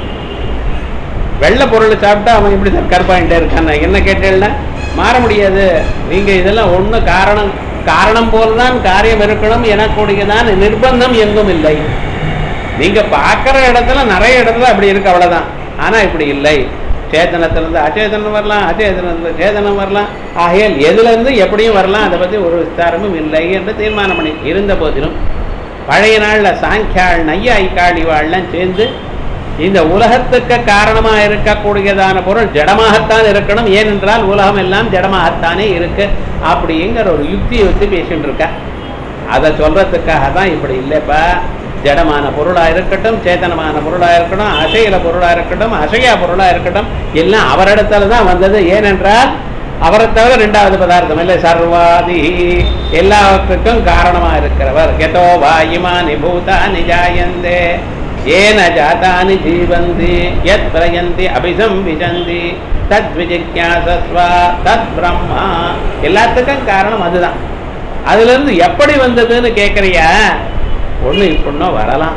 வெள்ளை பொருள் சாப்பிட்டா அவன் எப்படி சார் கருப்பாயிட்டே இருக்கான் நான் என்ன கேட்டேன்னா மாற முடியாது நீங்க இதெல்லாம் ஒண்ணு காரணம் காரணம் போல்தான் காரியம் இருக்கணும் எனக்கூடியதான் நிர்பந்தம் எங்கும் இல்லை நீங்க பார்க்குற இடத்துல நிறைய இடத்துல அப்படி இருக்கு அவ்வளவுதான் ஆனா இப்படி இல்லை சேதனத்திலிருந்து அச்சேதனம் வரலாம் அச்சேதனத்துல சேதனம் வரலாம் ஆகையால் எதுல இருந்து எப்படியும் வரலாம் அதை பத்தி ஒரு விஸ்தாரமும் இல்லை என்று தீர்மானம் பண்ணி இருந்த போதிலும் பழைய நாள்ல சாங்கியாள் நையாய்க்காள் இவாள்லாம் சேர்ந்து இந்த உலகத்துக்கு காரணமா இருக்கக்கூடியதான பொருள் ஜடமாகத்தான் இருக்கணும் ஏனென்றால் உலகம் எல்லாம் ஜடமாகத்தானே இருக்கு அப்படிங்கிற ஒரு யுக்தியை வச்சு பேசிட்டு இருக்கா அதை சொல்றதுக்காக தான் இப்படி இல்லைப்பா ஜடமான பொருளா இருக்கட்டும் சேதனமான பொருளா இருக்கட்டும் அசையில பொருளா இருக்கட்டும் அசையா பொருளா இருக்கட்டும் எல்லாம் அவரிடத்துல தான் வந்தது ஏனென்றால் அவரை தவிர ரெண்டாவது பதார்த்தம் இல்லை சர்வாதி எல்லாவற்றுக்கும் காரணமா இருக்கிறவர் கெதோ வாயுமானி பூதானி ஜாயந்தே ஏன ஜாதானி ஜீவந்தி யத் பிரயந்தி அபிசம்பிஜந்தி தத் விஜிக்யாசஸ்வா தத் பிரம்மா எல்லாத்துக்கும் காரணம் அதுதான் அதுல இருந்து எப்படி வந்ததுன்னு கேட்கறியா ஒண்ணு இப்படின்னோ வரலாம்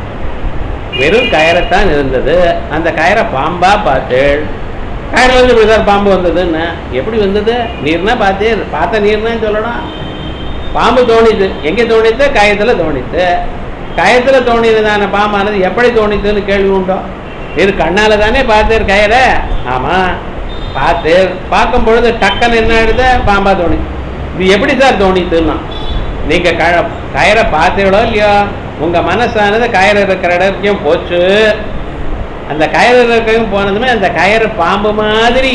வெறும் கயரைத்தான் இருந்தது அந்த கயரை பாம்பா பார்த்தேள் கயரில் இருந்து இப்படி சார் பாம்பு வந்ததுன்னு எப்படி வந்தது நீர்னா பார்த்தே பார்த்த நீர்னா சொல்லணும் பாம்பு தோணிது எங்கே தோணித்து கயத்துல தோணித்து கயத்துல தோணினதான பாம்பானது எப்படி தோணித்துன்னு கேள்வி உண்டோ இது கண்ணால தானே பார்த்தேர் கயரை ஆமா பார்த்தேர் பார்க்கும் பொழுது டக்குன்னு என்ன ஆயிடுது பாம்பா தோணி இது எப்படி சார் தோணித்துன்னா நீங்க க கயரை பார்த்தீங்களோ இல்லையோ உங்க மனசானது கயிறு இருக்கிற இடத்தையும் போச்சு அந்த கயிறு இருக்கிறதும் போனதுமே அந்த கயிறு பாம்பு மாதிரி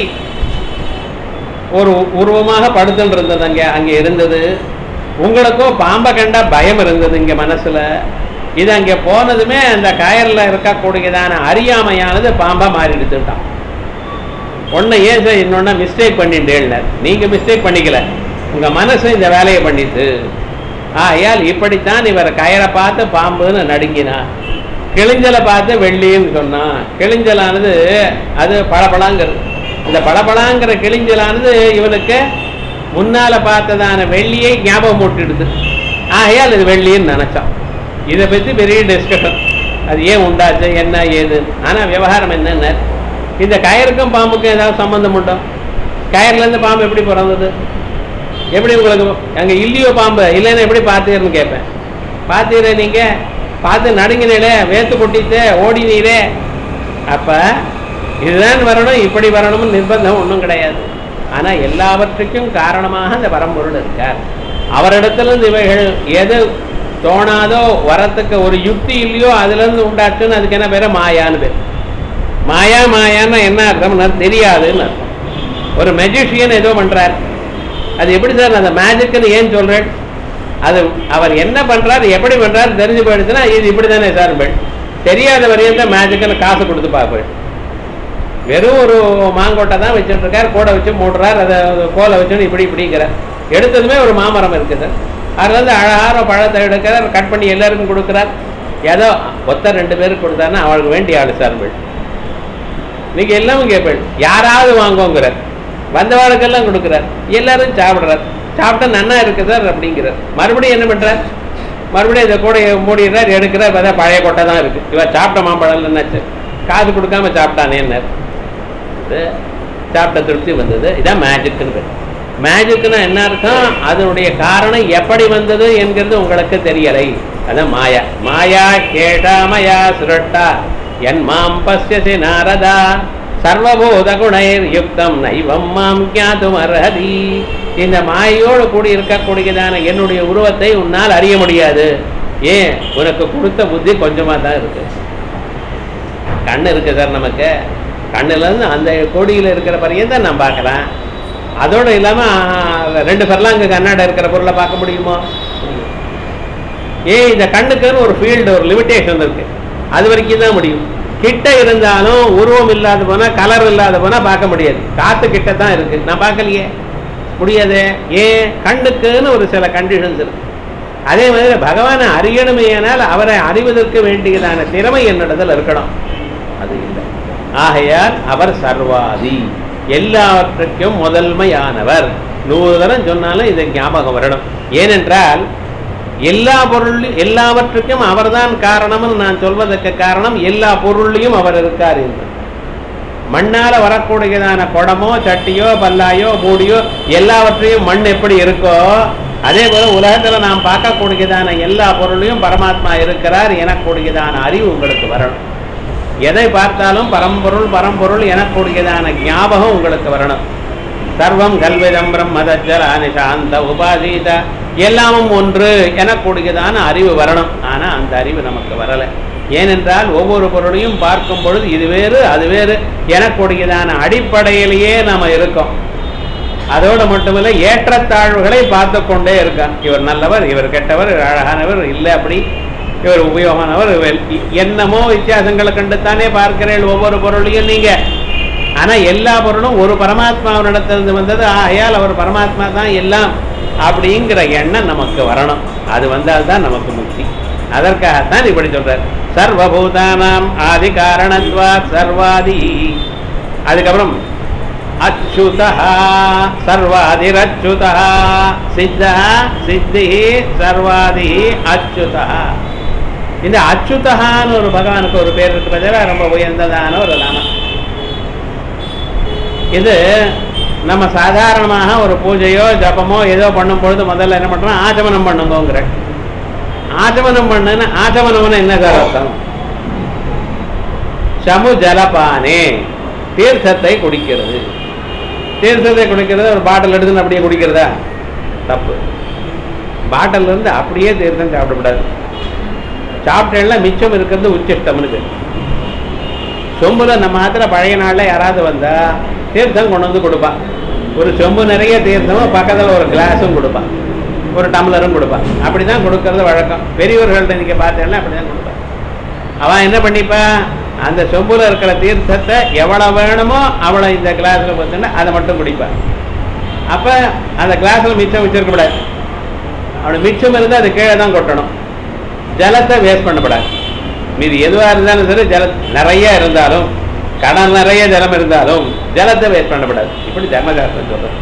ஒரு உருவமாக படுத்துட்டு இருந்தது அங்கே அங்கே இருந்தது உங்களுக்கும் பாம்பை கண்டா பயம் இருந்தது இங்க மனசுல இது அங்கே போனதுமே அந்த கயர்ல இருக்கக்கூடியதான அறியாமையானது பாம்பா மாறிடுத்துட்டான் ஒன்றை ஏன் சார் இன்னொன்னா மிஸ்டேக் பண்ணிட்டேன் நீங்க மிஸ்டேக் பண்ணிக்கல உங்க மனசு இந்த வேலையை பண்ணிட்டு ஆகையால் இப்படித்தான் இவர் கயரை பார்த்து பாம்புன்னு நடுங்கினான் கிழிஞ்சலை பார்த்து வெள்ளின்னு சொன்னான் கிழிஞ்சலானது அது பளபளாங்கிறது இந்த பளபளாங்கிற கிழிஞ்சலானது இவனுக்கு முன்னால பார்த்ததான வெள்ளியை ஞாபகம் போட்டுடுது ஆகையால் இது வெள்ளின்னு நினைச்சான் இதை பற்றி பெரிய டிஸ்கஷன் அது ஏன் உண்டாச்சு என்ன ஏது ஆனால் விவகாரம் என்னென்ன இந்த கயருக்கும் பாம்புக்கும் ஏதாவது சம்பந்தம் உண்டோ கயர்லேருந்து பாம்பு எப்படி பிறந்தது எப்படி உங்களுக்கு அங்கே இல்லையோ பாம்பு இல்லைன்னா எப்படி பார்த்தீர்னு கேட்பேன் பார்த்தீரே நீங்கள் பார்த்து நடுங்கினீங்களே வேத்து கொட்டித்தே ஓடினீரே அப்போ இதுதான் வரணும் இப்படி வரணும்னு நிர்பந்தம் ஒன்றும் கிடையாது ஆனால் எல்லாவற்றுக்கும் காரணமாக அந்த பரம்பொருள் இருக்கார் அவரிடத்துலேருந்து இவைகள் எது தோணாதோ வரத்துக்கு ஒரு யுக்தி இல்லையோ அதுலேருந்து உண்டாச்சுன்னு அதுக்கு என்ன பேர் மாயான்னு பேர் மாயா மாயான்னா என்ன அர்த்தம்னா தெரியாதுன்னு அர்த்தம் ஒரு மெஜிஷியன் ஏதோ பண்றார் அது எப்படி சார் அந்த மேஜிக்னு ஏன் சொல்றேன் அது அவர் என்ன பண்றாரு எப்படி பண்றாரு தெரிஞ்சு போயிடுச்சுன்னா இது இப்படி தானே சார் பெண் தெரியாத வரையும் தான் மேஜிக்னு காசு கொடுத்து பார்ப்பேன் வெறும் ஒரு மாங்கொட்டை தான் வச்சுட்டு இருக்கார் கூட வச்சு மூடுறார் அதை கோலை வச்சுன்னு இப்படி இப்படிங்கிறார் எடுத்ததுமே ஒரு மாமரம் இருக்குது அதில் வந்து அழகான பழத்தை எடுக்கிறார் கட் பண்ணி எல்லாருக்கும் கொடுக்குறார் ஏதோ ஒத்த ரெண்டு பேருக்கு கொடுத்தாருன்னா அவளுக்கு வேண்டிய ஆளு சார் பெண் நீங்க எல்லாமும் கேட்பேன் யாராவது வாங்குவோங்கிறார் வந்தவாளுக்கெல்லாம் கொடுக்குறார் எல்லாரும் சாப்பிடுறார் சாப்பிட்டா நன்னா இருக்கு சார் அப்படிங்கிறார் மறுபடியும் என்ன பண்றார் மறுபடியும் இந்த கூடைய மூடிடுறார் எடுக்கிறார் பார்த்தா பழைய கொட்டை தான் இருக்கு இவ சாப்பிட்ட மாம்பழம் என்னாச்சு காது கொடுக்காம சாப்பிட்டானே என்ன இது சாப்பிட்ட திருப்தி வந்தது இதான் மேஜிக்னு பேர் மேஜிக்னா என்ன அர்த்தம் அதனுடைய காரணம் எப்படி வந்தது என்கிறது உங்களுக்கு தெரியலை அதான் மாயா மாயா கேட்டாமயா சுரட்டா என் மாம் பசியசி நாரதா சர்வபூத குணைர் யுக்தம் நைவம் மாம் ஞாதும் அர்ஹதி இந்த மாயோடு கூடி இருக்கக்கூடியதான என்னுடைய உருவத்தை உன்னால் அறிய முடியாது ஏன் உனக்கு கொடுத்த புத்தி கொஞ்சமா தான் இருக்கு கண்ணு இருக்கு சார் நமக்கு கண்ணுல இருந்து அந்த கொடியில இருக்கிற பையன் தான் நான் பார்க்கறேன் அதோட இல்லாம ஆ, ரெண்டு பர்லாங்க கண்ணாட இருக்கிற பொருளை பார்க்க முடியுமோ ஏன் இந்த கண்ணுக்குன்னு ஒரு ஃபீல்டு ஒரு லிமிட்டேஷன் இருக்கு அது வரைக்கும் தான் முடியும் கிட்ட இருந்தாலும் உருவம் இல்லாத போனா கலர் இல்லாத போனா பார்க்க முடியாது காத்து கிட்ட தான் இருக்கு நான் பார்க்கலையே முடியாது ஏன் கண்ணுக்குன்னு ஒரு சில கண்டிஷன்ஸ் இருக்கு அதே மாதிரி பகவானை அறியணுமேனால் அவரை அறிவதற்கு வேண்டியதான திறமை என்னிடத்தில் இருக்கணும் அது இல்லை ஆகையால் அவர் சர்வாதி எல்லாவற்றுக்கும் முதன்மையானவர் நூறு தரம் சொன்னாலும் இது ஞாபகம் வரணும் ஏனென்றால் எல்லா பொருள் எல்லாவற்றுக்கும் அவர்தான் காரணம்னு நான் சொல்வதற்கு காரணம் எல்லா பொருள்லையும் அவர் இருக்கார் என்று மண்ணால வரக்கூடியதான குடமோ சட்டியோ பல்லாயோ மூடியோ எல்லாவற்றையும் மண் எப்படி இருக்கோ அதே போல உலகத்துல நாம் பார்க்கக்கூடியதான எல்லா பொருளையும் பரமாத்மா இருக்கிறார் எனக்கூடியதான அறிவு உங்களுக்கு வரணும் எதை பார்த்தாலும் பரம்பொருள் பரம்பொருள் எனக்கூடியதான ஞாபகம் உங்களுக்கு வரணும் சர்வம் கல்விதம் பிரம்மதஜல நிசாந்த உபாதீத எல்லாமும் ஒன்று எனக்கூடியதான அறிவு வரணும் ஆனா அந்த அறிவு நமக்கு வரலை ஏனென்றால் ஒவ்வொரு பொருளையும் பார்க்கும் பொழுது இது வேறு அது வேறு எனக்கூடியதான அடிப்படையிலேயே நாம இருக்கோம் அதோடு மட்டுமில்ல ஏற்றத்தாழ்வுகளை பார்த்து கொண்டே இருக்கான் இவர் நல்லவர் இவர் கெட்டவர் இவர் அழகானவர் இல்லை அப்படி இவர் உபயோகமானவர் இவர் என்னமோ வித்தியாசங்களை கண்டுத்தானே பார்க்கிறேன் ஒவ்வொரு பொருளையும் நீங்க ஆனா எல்லா பொருளும் ஒரு பரமாத்மாவினிடத்திலிருந்து வந்தது ஆகையால் அவர் பரமாத்மா தான் எல்லாம் அப்படிங்கிற எண்ணம் நமக்கு வரணும் அது வந்தால்தான் நமக்கு முக்தி அதற்காகத்தான் இப்படி சொல்றார் சர்வபூதானாம் ஆதி காரணத்வா சர்வாதி அதுக்கப்புறம் அச்சுதா சர்வாதிரச்சுதா சித்தா சித்தி சர்வாதி அச்சுதா இந்த அச்சுதகான்னு ஒரு பகவானுக்கு ஒரு பேர் இருக்கு பார்த்தா ரொம்ப உயர்ந்ததான ஒரு நாமம் இது நம்ம சாதாரணமாக ஒரு பூஜையோ ஜபமோ ஏதோ பண்ணும் பொழுது முதல்ல என்ன பண்றோம் ஆச்சமனம் பண்ணுங்கோங்கிற ஆச்சமனம் பண்ணுன்னு ஆச்சமனம்னு என்ன சார் அர்த்தம் சமு ஜலபானே தீர்த்தத்தை குடிக்கிறது தீர்த்தத்தை குடிக்கிறது ஒரு பாட்டில் எடுத்துன்னு அப்படியே குடிக்கிறதா தப்பு பாட்டில் இருந்து அப்படியே தீர்த்தம் சாப்பிடக்கூடாது சாப்பிட்டேன்னா மிச்சம் இருக்கிறது உச்சிஷ்டம்னு பேர் சொம்புல நம்ம ஆத்துல பழைய நாள்ல யாராவது வந்தா தீர்த்தம் கொண்டு வந்து கொடுப்பான் ஒரு சொம்பு நிறைய தீர்த்தமும் பக்கத்துல ஒரு கிளாஸும் கொடுப்பான் ஒரு டம்ளரும் கொடுப்பான் அப்படிதான் கொடுக்கறது வழக்கம் பெரியவர்கள்ட்ட நீங்க பார்த்தேன்னா அப்படிதான் கொடுப்பான் அவன் என்ன பண்ணிப்பா அந்த சொம்புல இருக்கிற தீர்த்தத்தை எவ்வளவு வேணுமோ அவளை இந்த கிளாஸ்ல பார்த்தோன்னா அதை மட்டும் குடிப்பான் அப்ப அந்த கிளாஸ்ல மிச்சம் வச்சிருக்கக்கூடாது அவனுக்கு மிச்சம் இருந்தால் அது கீழே தான் கொட்டணும் ஜலத்தை வேஸ்ட் பண்ணக்கூடாது மீது எதுவாக இருந்தாலும் சரி ஜல நிறைய இருந்தாலும் கடல் நிறைய ஜலம் இருந்தாலும் ஜலத்தை வேஸ்ட் பண்ணக்கூடாது இப்படி தர்மசாஸ்திரம் சொல்றது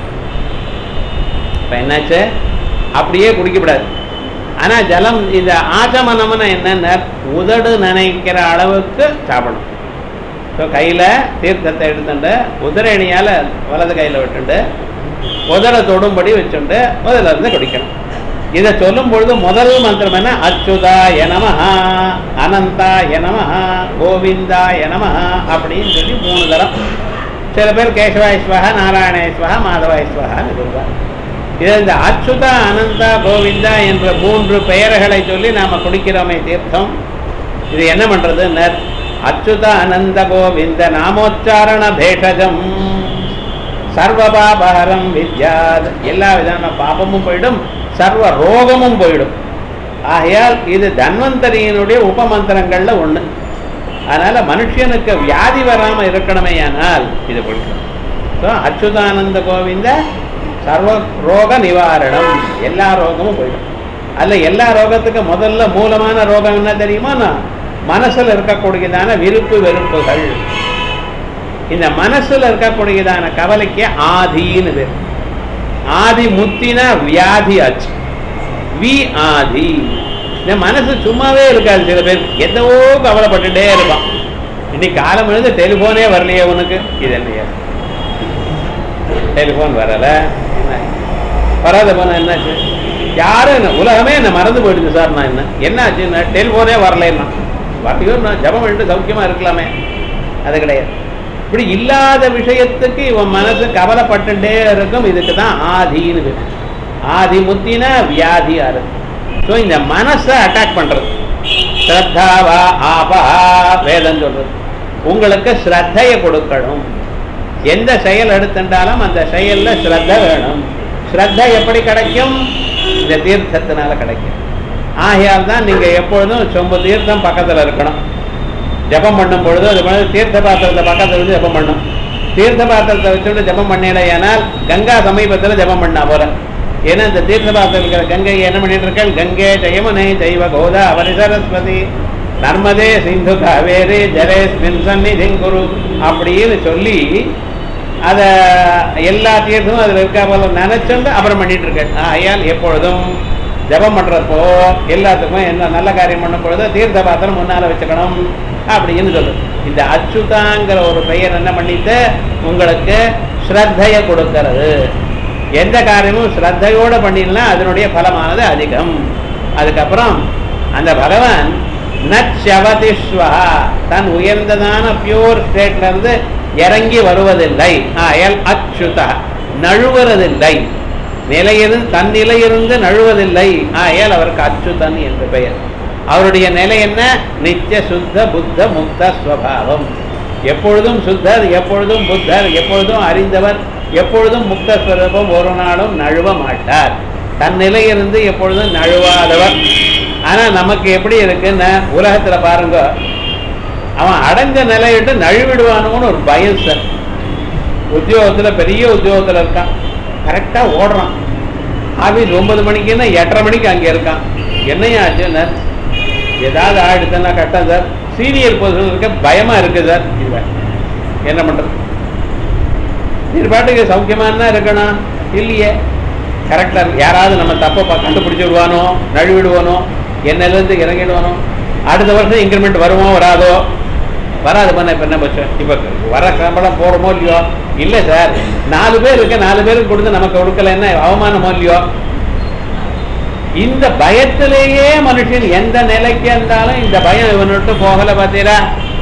இப்போ என்னாச்சு அப்படியே குடிக்கப்படாது ஆனா ஜலம் இந்த ஆச்சமனம்னு என்னன்னா உதடு நினைக்கிற அளவுக்கு சாப்பிடணும் ஸோ கையில தீர்த்தத்தை எடுத்துட்டு உதிரணியால வலது கையில விட்டுண்டு உதட தொடும்படி வச்சுண்டு முதல்ல இருந்து குடிக்கணும் இதை சொல்லும் பொழுது முதல் மந்திரம் என்ன அச்சுதாய நமஹா அனந்தாய நமஹா கோவிந்தாய நமஹா அப்படின்னு சொல்லி மூணு தரம் சில பேர் கேசவாயஸ்வகா நாராயணேஸ்வகா மாதவாயஸ்வகான்னு சொல்றாங்க இது இந்த அச்சுதா அனந்தா கோவிந்தா என்ற மூன்று பெயர்களை சொல்லி நாம குடிக்கிறோமே தீர்த்தம் இது என்ன பண்றது அச்சுத அனந்த கோவிந்த நாமோச்சாரண பேஷஜம் சர்வபாபஹரம் வித்யாத் எல்லா விதமான பாபமும் போயிடும் சர்வ ரோகமும் போயிடும் ஆகையால் இது தன்வந்தரியினுடைய உபமந்திரங்கள்ல ஒண்ணு அதனால மனுஷனுக்கு வியாதி வராம இருக்கணுமே ஆனால் இது கொடுக்கணும் ஸோ அச்சுதானந்த கோவிந்த சர்வ ரோக நிவாரணம் எல்லா ரோகமும் போயிடும் அல்ல எல்லா ரோகத்துக்கும் முதல்ல மூலமான ரோகம் என்ன தெரியுமா மனசுல இருக்கக்கூடியதான விருப்பு வெறுப்புகள் இந்த மனசுல இருக்கக்கூடியதான கவலைக்கு ஆதின்னு பேர் ஆதி முத்தினா வியாதி ஆச்சு வி ஆதி இந்த மனசு சும்மாவே இருக்காது சில பேர் எதோ கவலைப்பட்டுட்டே இருப்பான் இன்னைக்கு காலம் எழுந்து டெலிஃபோனே வரலையே உனக்கு இது என்னையா டெலிஃபோன் வரல என்ன வராத போனா என்னாச்சு யாரும் என்ன உலகமே என்ன மறந்து போயிடுது சார் நான் என்ன என்னாச்சு டெலிஃபோனே வரலன்னா வரலையோ நான் ஜபம் பண்ணிட்டு சௌக்கியமா இருக்கலாமே அது கிடையாது இப்படி இல்லாத விஷயத்துக்கு இவன் மனசு கவலைப்பட்டுட்டே இருக்கும் இதுக்கு தான் ஆதின்னு பேரு. ஆதி முத்தினா வியாதி ஆறு ஸோ இந்த மனசை அட்டாக் பண்றது ஸ்ரத்தாவா ஆபா வேதம் சொல்றது உங்களுக்கு ஸ்ரத்தையை கொடுக்கணும் எந்த செயல் எடுத்துட்டாலும் அந்த செயல்ல ஸ்ரத்த வேணும் ஸ்ரத்த எப்படி கிடைக்கும் இந்த தீர்த்தத்தினால கிடைக்கும் ஆகையால் தான் நீங்க எப்பொழுதும் சொம்பு தீர்த்தம் பக்கத்துல இருக்கணும் ஜபம் பண்ணும் பொழுது அது மாதிரி தீர்த்த பாத்திரத்தை பக்கத்துல வச்சு ஜபம் பண்ணும் தீர்த்த பாத்திரத்தை வச்சுட்டு ஜபம் பண்ணல ஏனால் கங்கா சமீபத்துல ஜபம் பண்ணா போல ஏன்னா இந்த தீர்த்த பாத்திரம் இருக்கிற கங்கை என்ன பண்ணிட்டு இருக்கேன் கங்கை ஜெயமுனை தெய்வ கோதா அவரி சரஸ்வதி நர்மதே சிந்து காவேரி ஜலேஸ்மின் சந்நிதி குரு அப்படின்னு சொல்லி அத எல்லா தீர்த்தமும் அதுல இருக்கா போல நினைச்சுண்டு அப்புறம் பண்ணிட்டு இருக்கேன் ஆயால் எப்பொழுதும் ஜபம் பண்றப்போ எல்லாத்துக்கும் என்ன நல்ல காரியம் பண்ணும் பொழுது தீர்த்த பாத்திரம் முன்னால வச்சுக்கணும் அப்படின்னு சொல்லு இந்த அச்சுதாங்கிற ஒரு பெயர் என்ன பண்ணிட்டு உங்களுக்கு ஸ்ரத்தையை கொடுக்கிறது எந்த காரியமும் ஸ்ரத்தையோட பண்ணினா அதனுடைய பலமானது அதிகம் அதுக்கப்புறம் அந்த பகவான் நச்சவதிஸ்வா தன் உயர்ந்ததான பியூர் ஸ்டேட்ல இருந்து இறங்கி வருவதில்லை அயல் அச்சுதா நழுவுறதில்லை நிலையிருந்து தன் நிலையிருந்து நழுவதில்லை ஆயால் அவருக்கு அச்சுதன் என்று பெயர் அவருடைய நிலை என்ன நித்திய சுத்த புத்த முக்த ஸ்வபாவம் எப்பொழுதும் சுத்தர் எப்பொழுதும் புத்தர் எப்பொழுதும் அறிந்தவர் எப்பொழுதும் முக்த ஸ்வரூபம் ஒரு நாளும் நழுவ மாட்டார் தன் நிலையிலிருந்து எப்பொழுதும் நழுவாதவர் ஆனா நமக்கு எப்படி இருக்குன்னு உலகத்துல பாருங்க அவன் அடைஞ்ச நிலையிட்டு நழுவிடுவானோன்னு ஒரு பயம் சார் உத்தியோகத்துல பெரிய உத்தியோகத்துல இருக்கான் கரெக்டா ஓடுறான் ஆபீஸ் ஒன்பது மணிக்குன்னா எட்டரை மணிக்கு அங்க இருக்கான் என்னையா ஆச்சுன்னு ஏதாவது ஆயிடுச்சுன்னா கரெக்டாக சார் சீனியர் பொசிஷன் இருக்க பயமா இருக்கு சார் இவன் என்ன பண்றது நீர் பாட்டுக்கு சௌக்கியமா இருக்கணும் இல்லையே கரெக்டா இருக்கு யாராவது நம்ம தப்பை கண்டுபிடிச்சு விடுவானோ நழுவிடுவானோ என்னிலேருந்து இறங்கிடுவானோ அடுத்த வருஷம் இன்க்ரிமெண்ட் வருமோ வராதோ வராது பண்ண இப்போ என்ன பட்சம் இப்போ வர சம்பளம் போகிறோமோ இல்லையோ இல்லை சார் நாலு பேர் இருக்க நாலு பேருக்கு கொடுத்து நமக்கு கொடுக்கல என்ன அவமானமோ இல்லையோ இந்த பயத்திலேயே மனுஷன் எந்த நிலைக்கு இருந்தாலும் இந்த பயம் இவன் விட்டு போகல பார்த்தீரா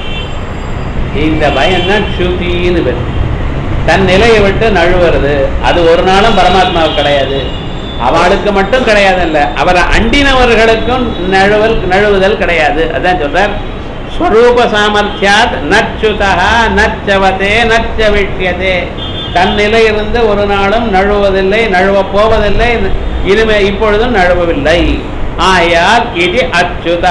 இந்த பயம் தான் ஸ்ருதின்னு பேர் தன் நிலையை விட்டு நழுவுறது அது ஒரு நாளும் பரமாத்மாவுக்கு கிடையாது அவளுக்கு மட்டும் கிடையாது இல்ல அவரை அண்டினவர்களுக்கும் நழுவல் நழுவுதல் கிடையாது அதான் சொல்றார் ஸ்வரூப சாமர்த்தியாத் நச்சுதா நச்சவதே நச்ச விஷ்யதே தன் நிலையிலிருந்து ஒரு நாளும் நழுவதில்லை நழுவ போவதில்லை இனிமே இப்பொழுதும் நழுவவில்லை ஆயால் இது அச்சுதா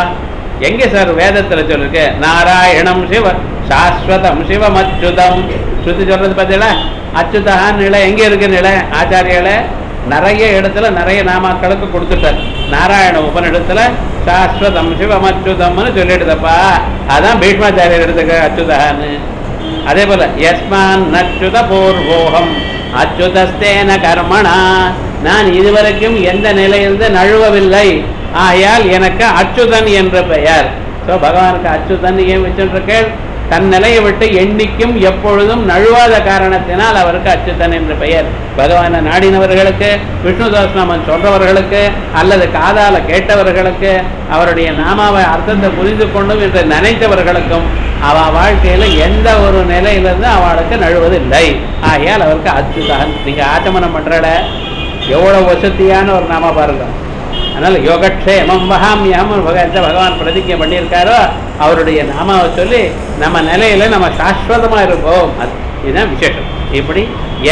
எங்க சார் வேதத்துல சொல்லிருக்கு நாராயணம் சிவ சாஸ்வதம் சிவம் அச்சுதம் ஸ்ருதி சொல்றது பார்த்தீங்களா அச்சுதகான் நிலை எங்க இருக்கு நிலை ஆச்சாரியால நிறைய இடத்துல நிறைய நாமாக்களுக்கு கொடுத்துட்டார் நாராயண உபனிடத்துல சாஸ்வதம் சிவம் அச்சுதம்னு சொல்லிடுதப்பா அதான் பீஷ்மாச்சாரியர் எடுத்துக்க அச்சுதகான்னு அதே போல யஸ்மான் நச்சுத பூர்வோகம் அச்சுதஸ்தேன கர்மணா நான் இதுவரைக்கும் எந்த நிலையிலிருந்து நழுவவில்லை ஆகையால் எனக்கு அச்சுதன் என்ற பெயர் ஸோ பகவானுக்கு அச்சுதன் ஏன் வச்சுருக்கேன் தன் நிலையை விட்டு எண்ணிக்கும் எப்பொழுதும் நழுவாத காரணத்தினால் அவருக்கு அச்சுதன் என்ற பெயர் பகவானை நாடினவர்களுக்கு விஷ்ணு சஹஸ்ரநாமன் சொல்றவர்களுக்கு அல்லது காதால கேட்டவர்களுக்கு அவருடைய நாமாவை அர்த்தத்தை புரிந்து கொண்டும் என்று நினைத்தவர்களுக்கும் அவ வாழ்க்கையில எந்த ஒரு நிலையிலிருந்து அவளுக்கு நழுவதில்லை ஆகையால் அவருக்கு அச்சுதன் நீங்க ஆச்சமனம் பண்றட எவ்வளவு வசதியான ஒரு நாம பாருங்க அதனால யோகக்ஷேமம் வகாமியம் பகவான் பகவான் பிரதிஜை பண்ணியிருக்காரோ அவருடைய நாமாவை சொல்லி நம்ம நிலையில நம்ம சாஸ்வதமா இருப்போம் அது இதுதான் விசேஷம் இப்படி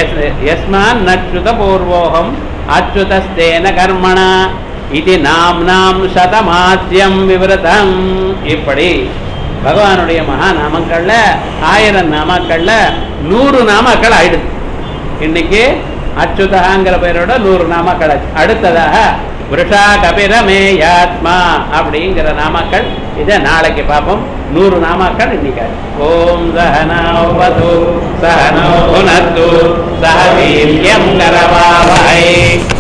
யஸ்மான் நச்சுத பூர்வோகம் அச்சுதஸ்தேன கர்மணா இது நாம் நாம் சதமாத்தியம் விவரதம் இப்படி பகவானுடைய மகா நாமங்கள்ல ஆயிரம் நாமாக்கள்ல நூறு நாமாக்கள் ஆயிடுது இன்னைக்கு அச்சுதகாங்கிற பெயரோட நூறு நாமாக்கள் ஆச்சு. அடுத்ததாக விருஷா கபிரமேயாத்மா அப்படிங்கிற நாமாக்கள் இதை நாளைக்கு பார்ப்போம் நூறு நாமாக்கள் இன்னைக்கு ஆச்சு. ஓம் சகனோ சகனோ புனத்து சக வீரியம் கரவாவஹை